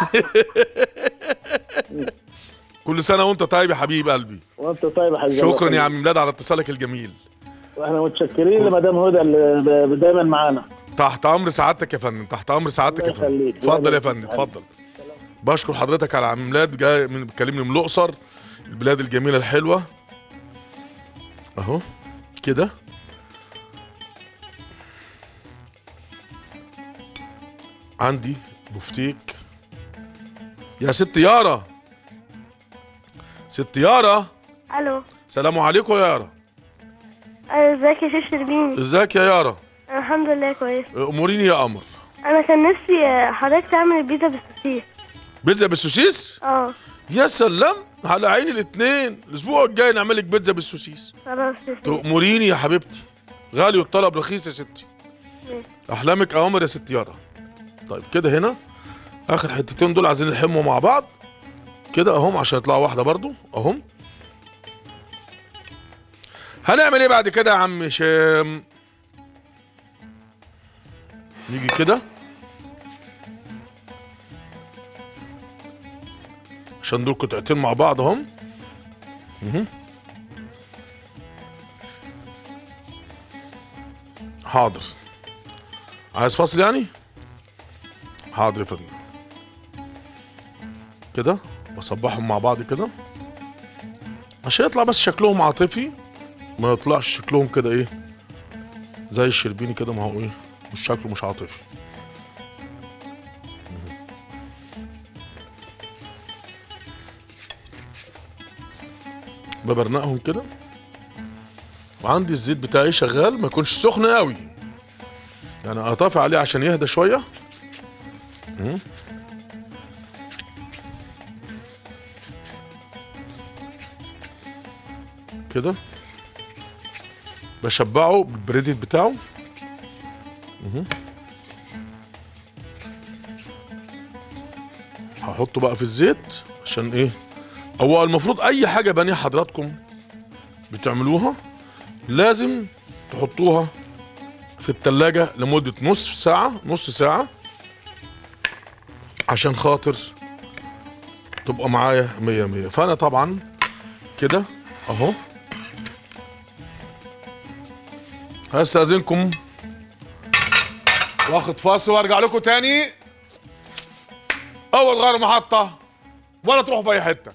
كل سنه وانت طيب يا حبيب قلبي وانت طيب يا حبيبي شكرا يا عم ميلاد على اتصالك الجميل واحنا متشكرين لمدام هدى اللي ب- دايما معانا تحت امر سعادتك يا فندم تحت امر سعادتك يا الله فندم يخليك. اتفضل يا الله فندم اتفضل بشكر حضرتك على عم ميلاد جاي من بيكلمني من الاقصر البلاد الجميله الحلوه اهو كده عندي بفتيك يا ست يارا ست يارا الو سلام عليكم يا يارا أيوة، ازيك يا شيخ شربين ازيك يا يارا الحمد لله كويس اموريني يا قمر انا كان نفسي آه، حضرتك تعمل البيتزا بالسوسيس بيتزا بالسوسيس اه يا سلام على عيني الاثنين الاسبوع الجاي نعمل لك بيتزا بالسوسيس خلاص تسلم. تأمريني يا حبيبتي غالي والطلب رخيص يا ستي ماشي. احلامك اوامر يا ست يارا طيب كده هنا اخر حتتين دول عايزين نلحمهم مع بعض كده اهم عشان يطلعوا واحده برضو اهم هنعمل ايه بعد كده يا عم هشام نيجي كده عشان دول قطعتين مع بعض اهم مهم. حاضر عايز فاصل يعني حاضر يا فندم كده بصبحهم مع بعض كده عشان يطلع بس شكلهم عاطفي ما يطلعش شكلهم كده ايه زي الشربيني كده ما هو ايه مش شكله مش عاطفي ببرنقهم كده وعندي الزيت بتاعي شغال ما يكونش سخن قوي يعني اطافي عليه عشان يهدى شويه مم. كده بشبعه بالبريدت بتاعه مهم. هحطه بقى في الزيت عشان ايه هو المفروض اي حاجه بانيه حضراتكم بتعملوها لازم تحطوها في التلاجة لمدة نص ساعة نص ساعة عشان خاطر تبقى معايا مية مية فأنا طبعا كده أهو هستأذنكم واخد فاصل وارجع لكم تاني اوعوا تغيروا محطه ولا تروحوا في اي حته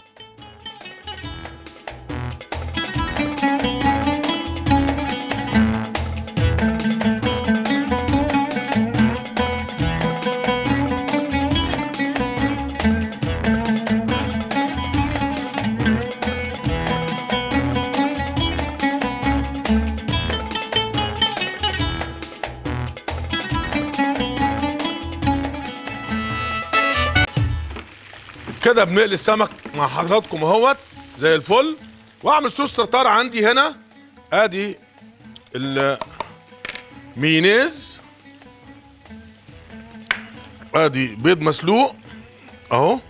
كده بنقلي السمك مع حضراتكم اهوت زي الفل واعمل صوص ترتار عندي هنا ادي المايونيز ادي بيض مسلوق اهو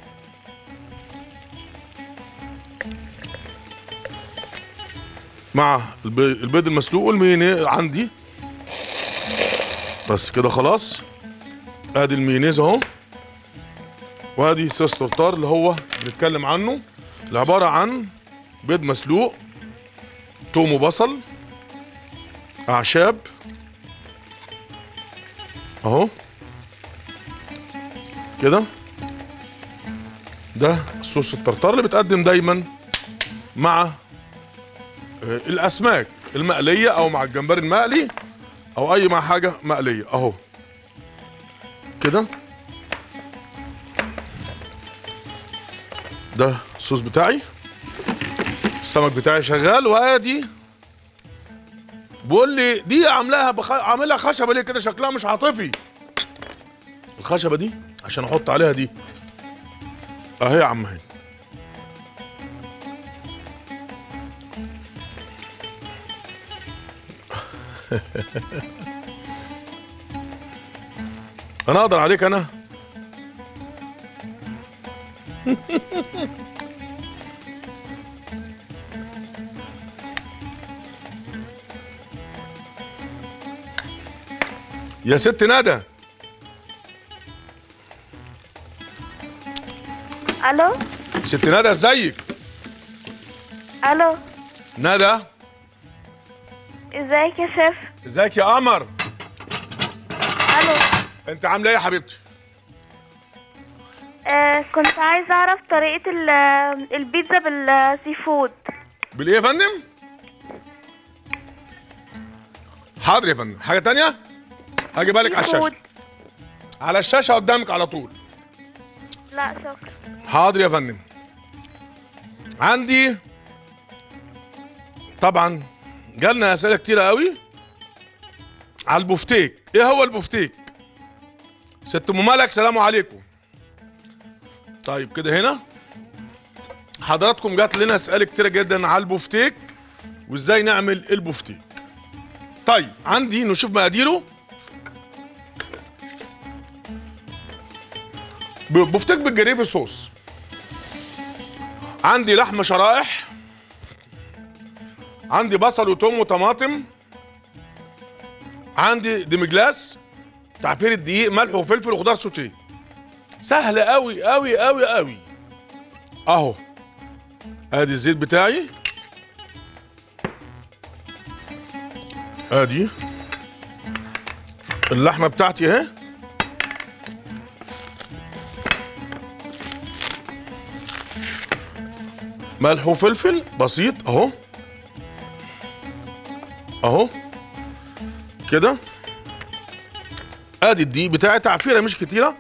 مع الب- البيض المسلوق والمايونيز عندي بس كده خلاص ادي المايونيز اهو وادي صوص ترتار اللي هو بنتكلم عنه اللي عباره عن بيض مسلوق توم وبصل اعشاب اهو كده ده صوص الترتار اللي بتقدم دايما مع آه، الاسماك المقليه او مع الجمبري المقلي او اي مع حاجه مقليه اهو كده ده الصوص بتاعي السمك بتاعي شغال وادي بيقول لي دي عاملاها بخ... عاملها خشبه ليه كده شكلها مش عاطفي الخشبه دي عشان احط عليها دي اهي يا عم اهي انا اقدر عليك انا يا ست ندى الو ست ندى ازيك الو ندى ازيك يا شيف ازيك يا قمر الو انت عامله ايه يا حبيبتي آه كنت عايزه اعرف طريقه ال- البيتزا بالسي فود بالايه يا فندم حاضر يا فندم حاجه تانية هجيبها لك على الشاشه فود. على الشاشه قدامك على طول لا شكرا حاضر يا فندم عندي طبعا جالنا اسئله كتيره قوي على البفتيك ايه هو البفتيك ست ام ملك سلام عليكم طيب كده هنا حضراتكم جات لنا اسئله كتيره جدا على البفتيك وازاي نعمل البفتيك طيب عندي نشوف مقاديره ب- بفتيك بالجريفي صوص عندي لحمه شرائح عندي بصل وتوم وطماطم عندي ديمجلاس تعفير الدقيق ملح وفلفل وخضار سوتيه سهل قوي قوي قوي قوي اهو ادي الزيت بتاعي ادي اللحمه بتاعتي اهي ملح وفلفل بسيط اهو اهو كده ادي الدقيق بتاعي تعفيره مش كتيره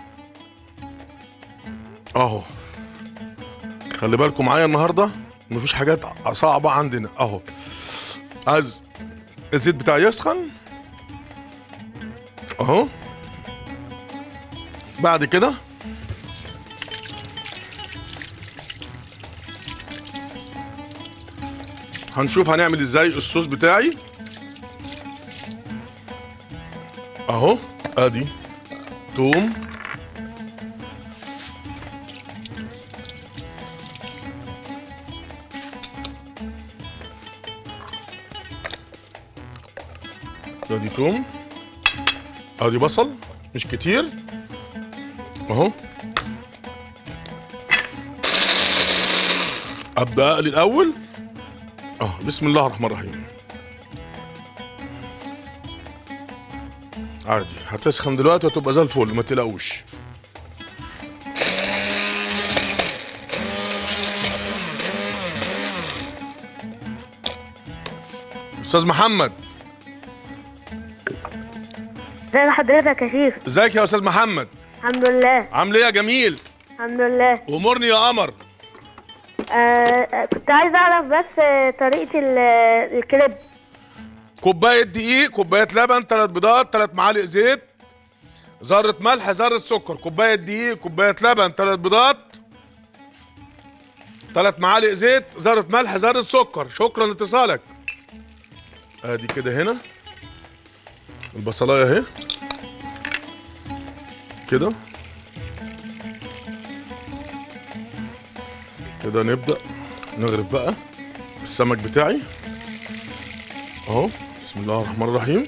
اهو خلي بالكم معايا النهارده مفيش حاجات صعبه عندنا اهو عايز الزيت بتاعي يسخن اهو بعد كده هنشوف هنعمل ازاي الصوص بتاعي اهو ادي توم ادي توم ادي بصل مش كتير اهو ابدا اقلي الاول اه بسم الله الرحمن الرحيم عادي هتسخن دلوقتي وهتبقى زي الفل ما تقلقوش استاذ محمد ازي حضرتك يا شيخ ازيك يا استاذ محمد الحمد لله عامل ايه يا جميل الحمد لله امرني يا قمر آه كنت عايزه اعرف بس آه، طريقه ال- الكريب كوبايه دقيق كوبايه لبن ثلاث بيضات ثلاث معالق زيت ذره ملح ذره سكر كوبايه دقيق كوبايه لبن ثلاث بيضات ثلاث معالق زيت ذره ملح ذره سكر شكرا لاتصالك ادي كده هنا البصلايه اهي كده كده نبدا نغرف بقى السمك بتاعي اهو بسم الله الرحمن الرحيم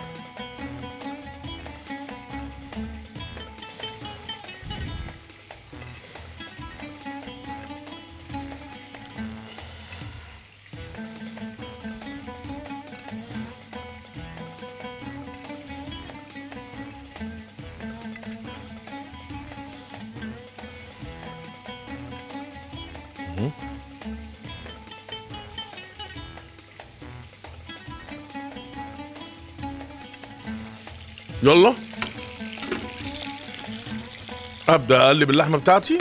مهم. يلا ابدا اقلب اللحمه بتاعتي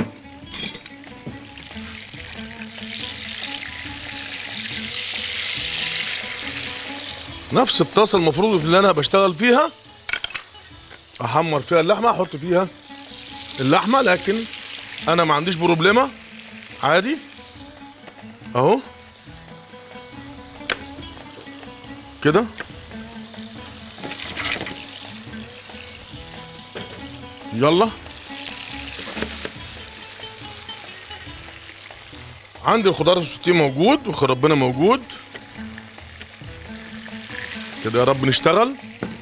نفس الطاسه المفروض اللي انا بشتغل فيها احمر فيها اللحمه احط فيها اللحمه لكن انا ما عنديش بروبليمه عادي اهو كده يلا عندي الخضار السوتيه موجود وخير ربنا موجود كده يا رب نشتغل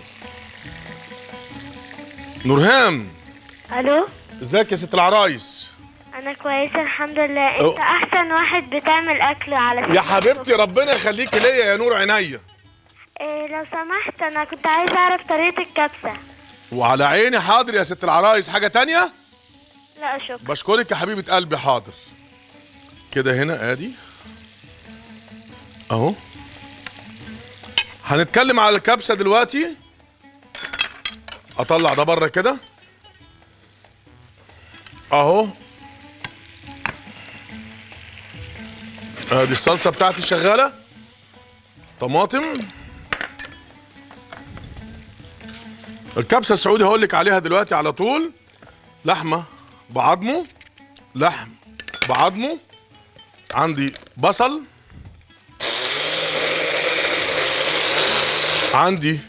نورهام الو ازيك يا ست العرايس انا كويسه الحمد لله أو. انت احسن واحد بتعمل اكل على يا حبيبتي ربنا يخليكي ليا يا نور عينيا إيه لو سمحت انا كنت عايزه اعرف طريقه الكبسه وعلى عيني حاضر يا ست العرايس حاجه تانية لا شكرا بشكرك يا حبيبه قلبي حاضر كده هنا ادي اهو هنتكلم على الكبسه دلوقتي اطلع ده بره كده اهو ادي الصلصه بتاعتي شغاله طماطم الكبسه السعودي هقول لك عليها دلوقتي على طول لحمه بعظمه لحم بعظمه عندي بصل عندي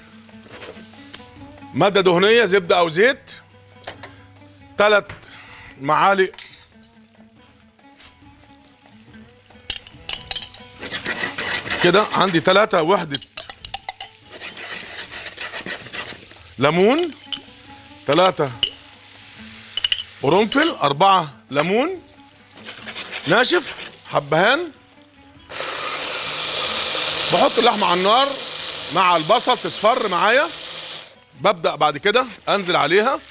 مادة دهنية زبدة أو زيت ثلاث معالق كده عندي ثلاثة وحدة ليمون ثلاثة قرنفل أربعة ليمون ناشف حبهان بحط اللحمة على النار مع البصل تصفر معايا ببدأ بعد كده أنزل عليها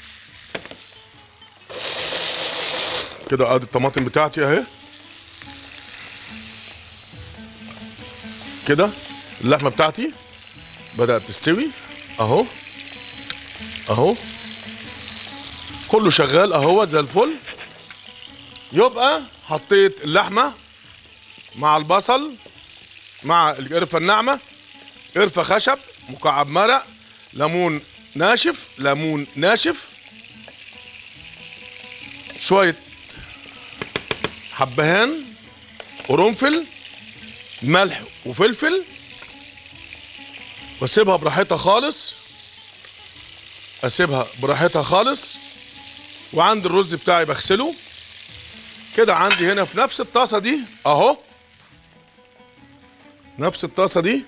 كده ادي الطماطم بتاعتي اهي كده اللحمه بتاعتي بدات تستوي اهو اهو كله شغال اهو زي الفل يبقى حطيت اللحمه مع البصل مع القرفه الناعمه قرفه خشب مكعب مرق ليمون ناشف ليمون ناشف شويه حبهان قرنفل ملح وفلفل واسيبها براحتها خالص اسيبها براحتها خالص وعندي الرز بتاعي بغسله كده عندي هنا في نفس الطاسه دي اهو نفس الطاسه دي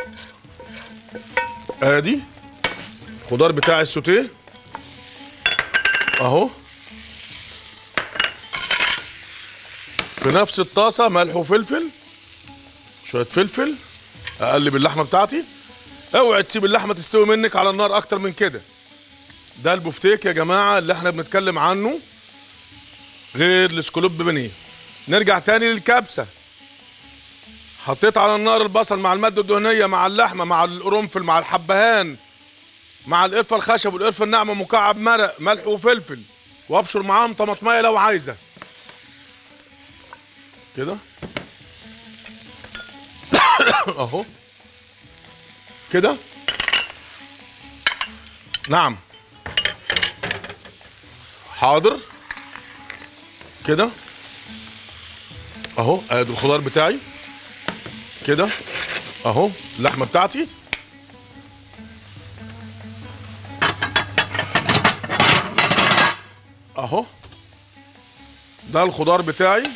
ادي الخضار بتاعي السوتيه اهو في نفس الطاسه ملح وفلفل شويه فلفل اقلب اللحمه بتاعتي اوعي تسيب اللحمه تستوي منك على النار اكتر من كده ده البفتيك يا جماعه اللي احنا بنتكلم عنه غير الاسكولوب بانيه نرجع تاني للكبسه حطيت على النار البصل مع الماده الدهنيه مع اللحمه مع القرنفل مع الحبهان مع القرفه الخشب والقرفه الناعمه مكعب مرق ملح وفلفل وابشر معاهم طماطميه لو عايزه كده اهو كده نعم حاضر كده اهو ادي الخضار بتاعي كده اهو اللحمه بتاعتي اهو ده الخضار بتاعي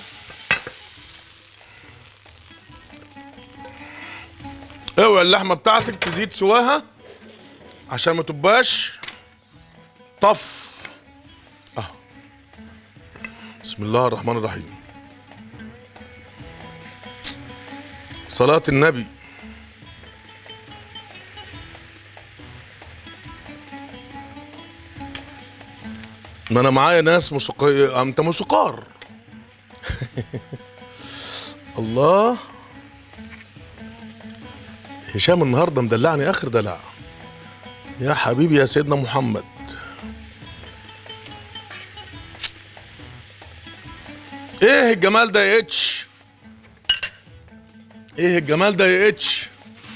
اوعي اللحمه بتاعتك تزيد سواها عشان ما تبقاش طف اه بسم الله الرحمن الرحيم صلاة النبي ما انا معايا ناس موسيقية انت موسيقار الله هشام النهارده مدلعني اخر دلع يا حبيبي يا سيدنا محمد ايه الجمال ده يا اتش ايه الجمال ده يا اتش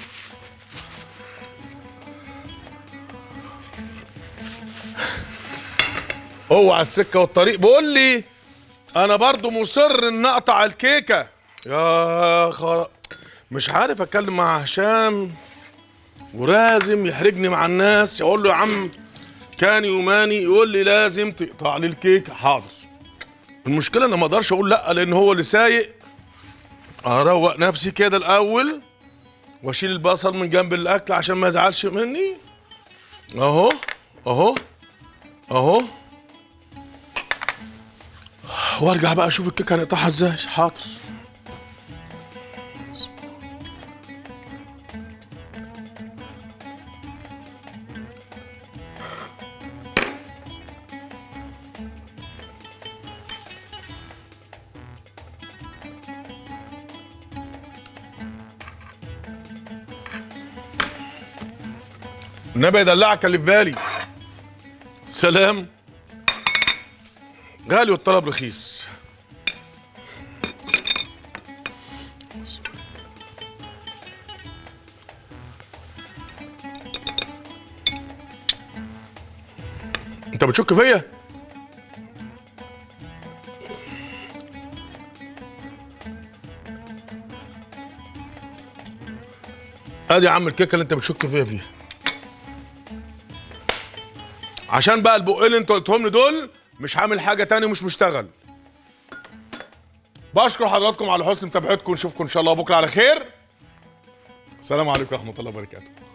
اوعى السكه والطريق بقول لي انا برضو مصر ان اقطع الكيكه يا خرا مش عارف اتكلم مع هشام ولازم يحرجني مع الناس يقول له يا عم كاني وماني يقول لي لازم تقطع لي الكيكه حاضر المشكله انا ما اقدرش اقول لا لان هو اللي سايق اروق نفسي كده الاول واشيل البصل من جنب الاكل عشان ما يزعلش مني اهو اهو اهو وارجع بقى اشوف الكيكه هنقطعها ازاي حاضر النبي يدلعك اللي في بالي سلام غالي والطلب رخيص انت بتشك فيا ادي يا عم الكيكه اللي انت بتشك فيا فيها عشان بقى البقين اللي انت قلتهم لي دول مش هعمل حاجه تاني ومش مشتغل بشكر حضراتكم على حسن متابعتكم نشوفكم ان شاء الله بكره على خير السلام عليكم ورحمه الله وبركاته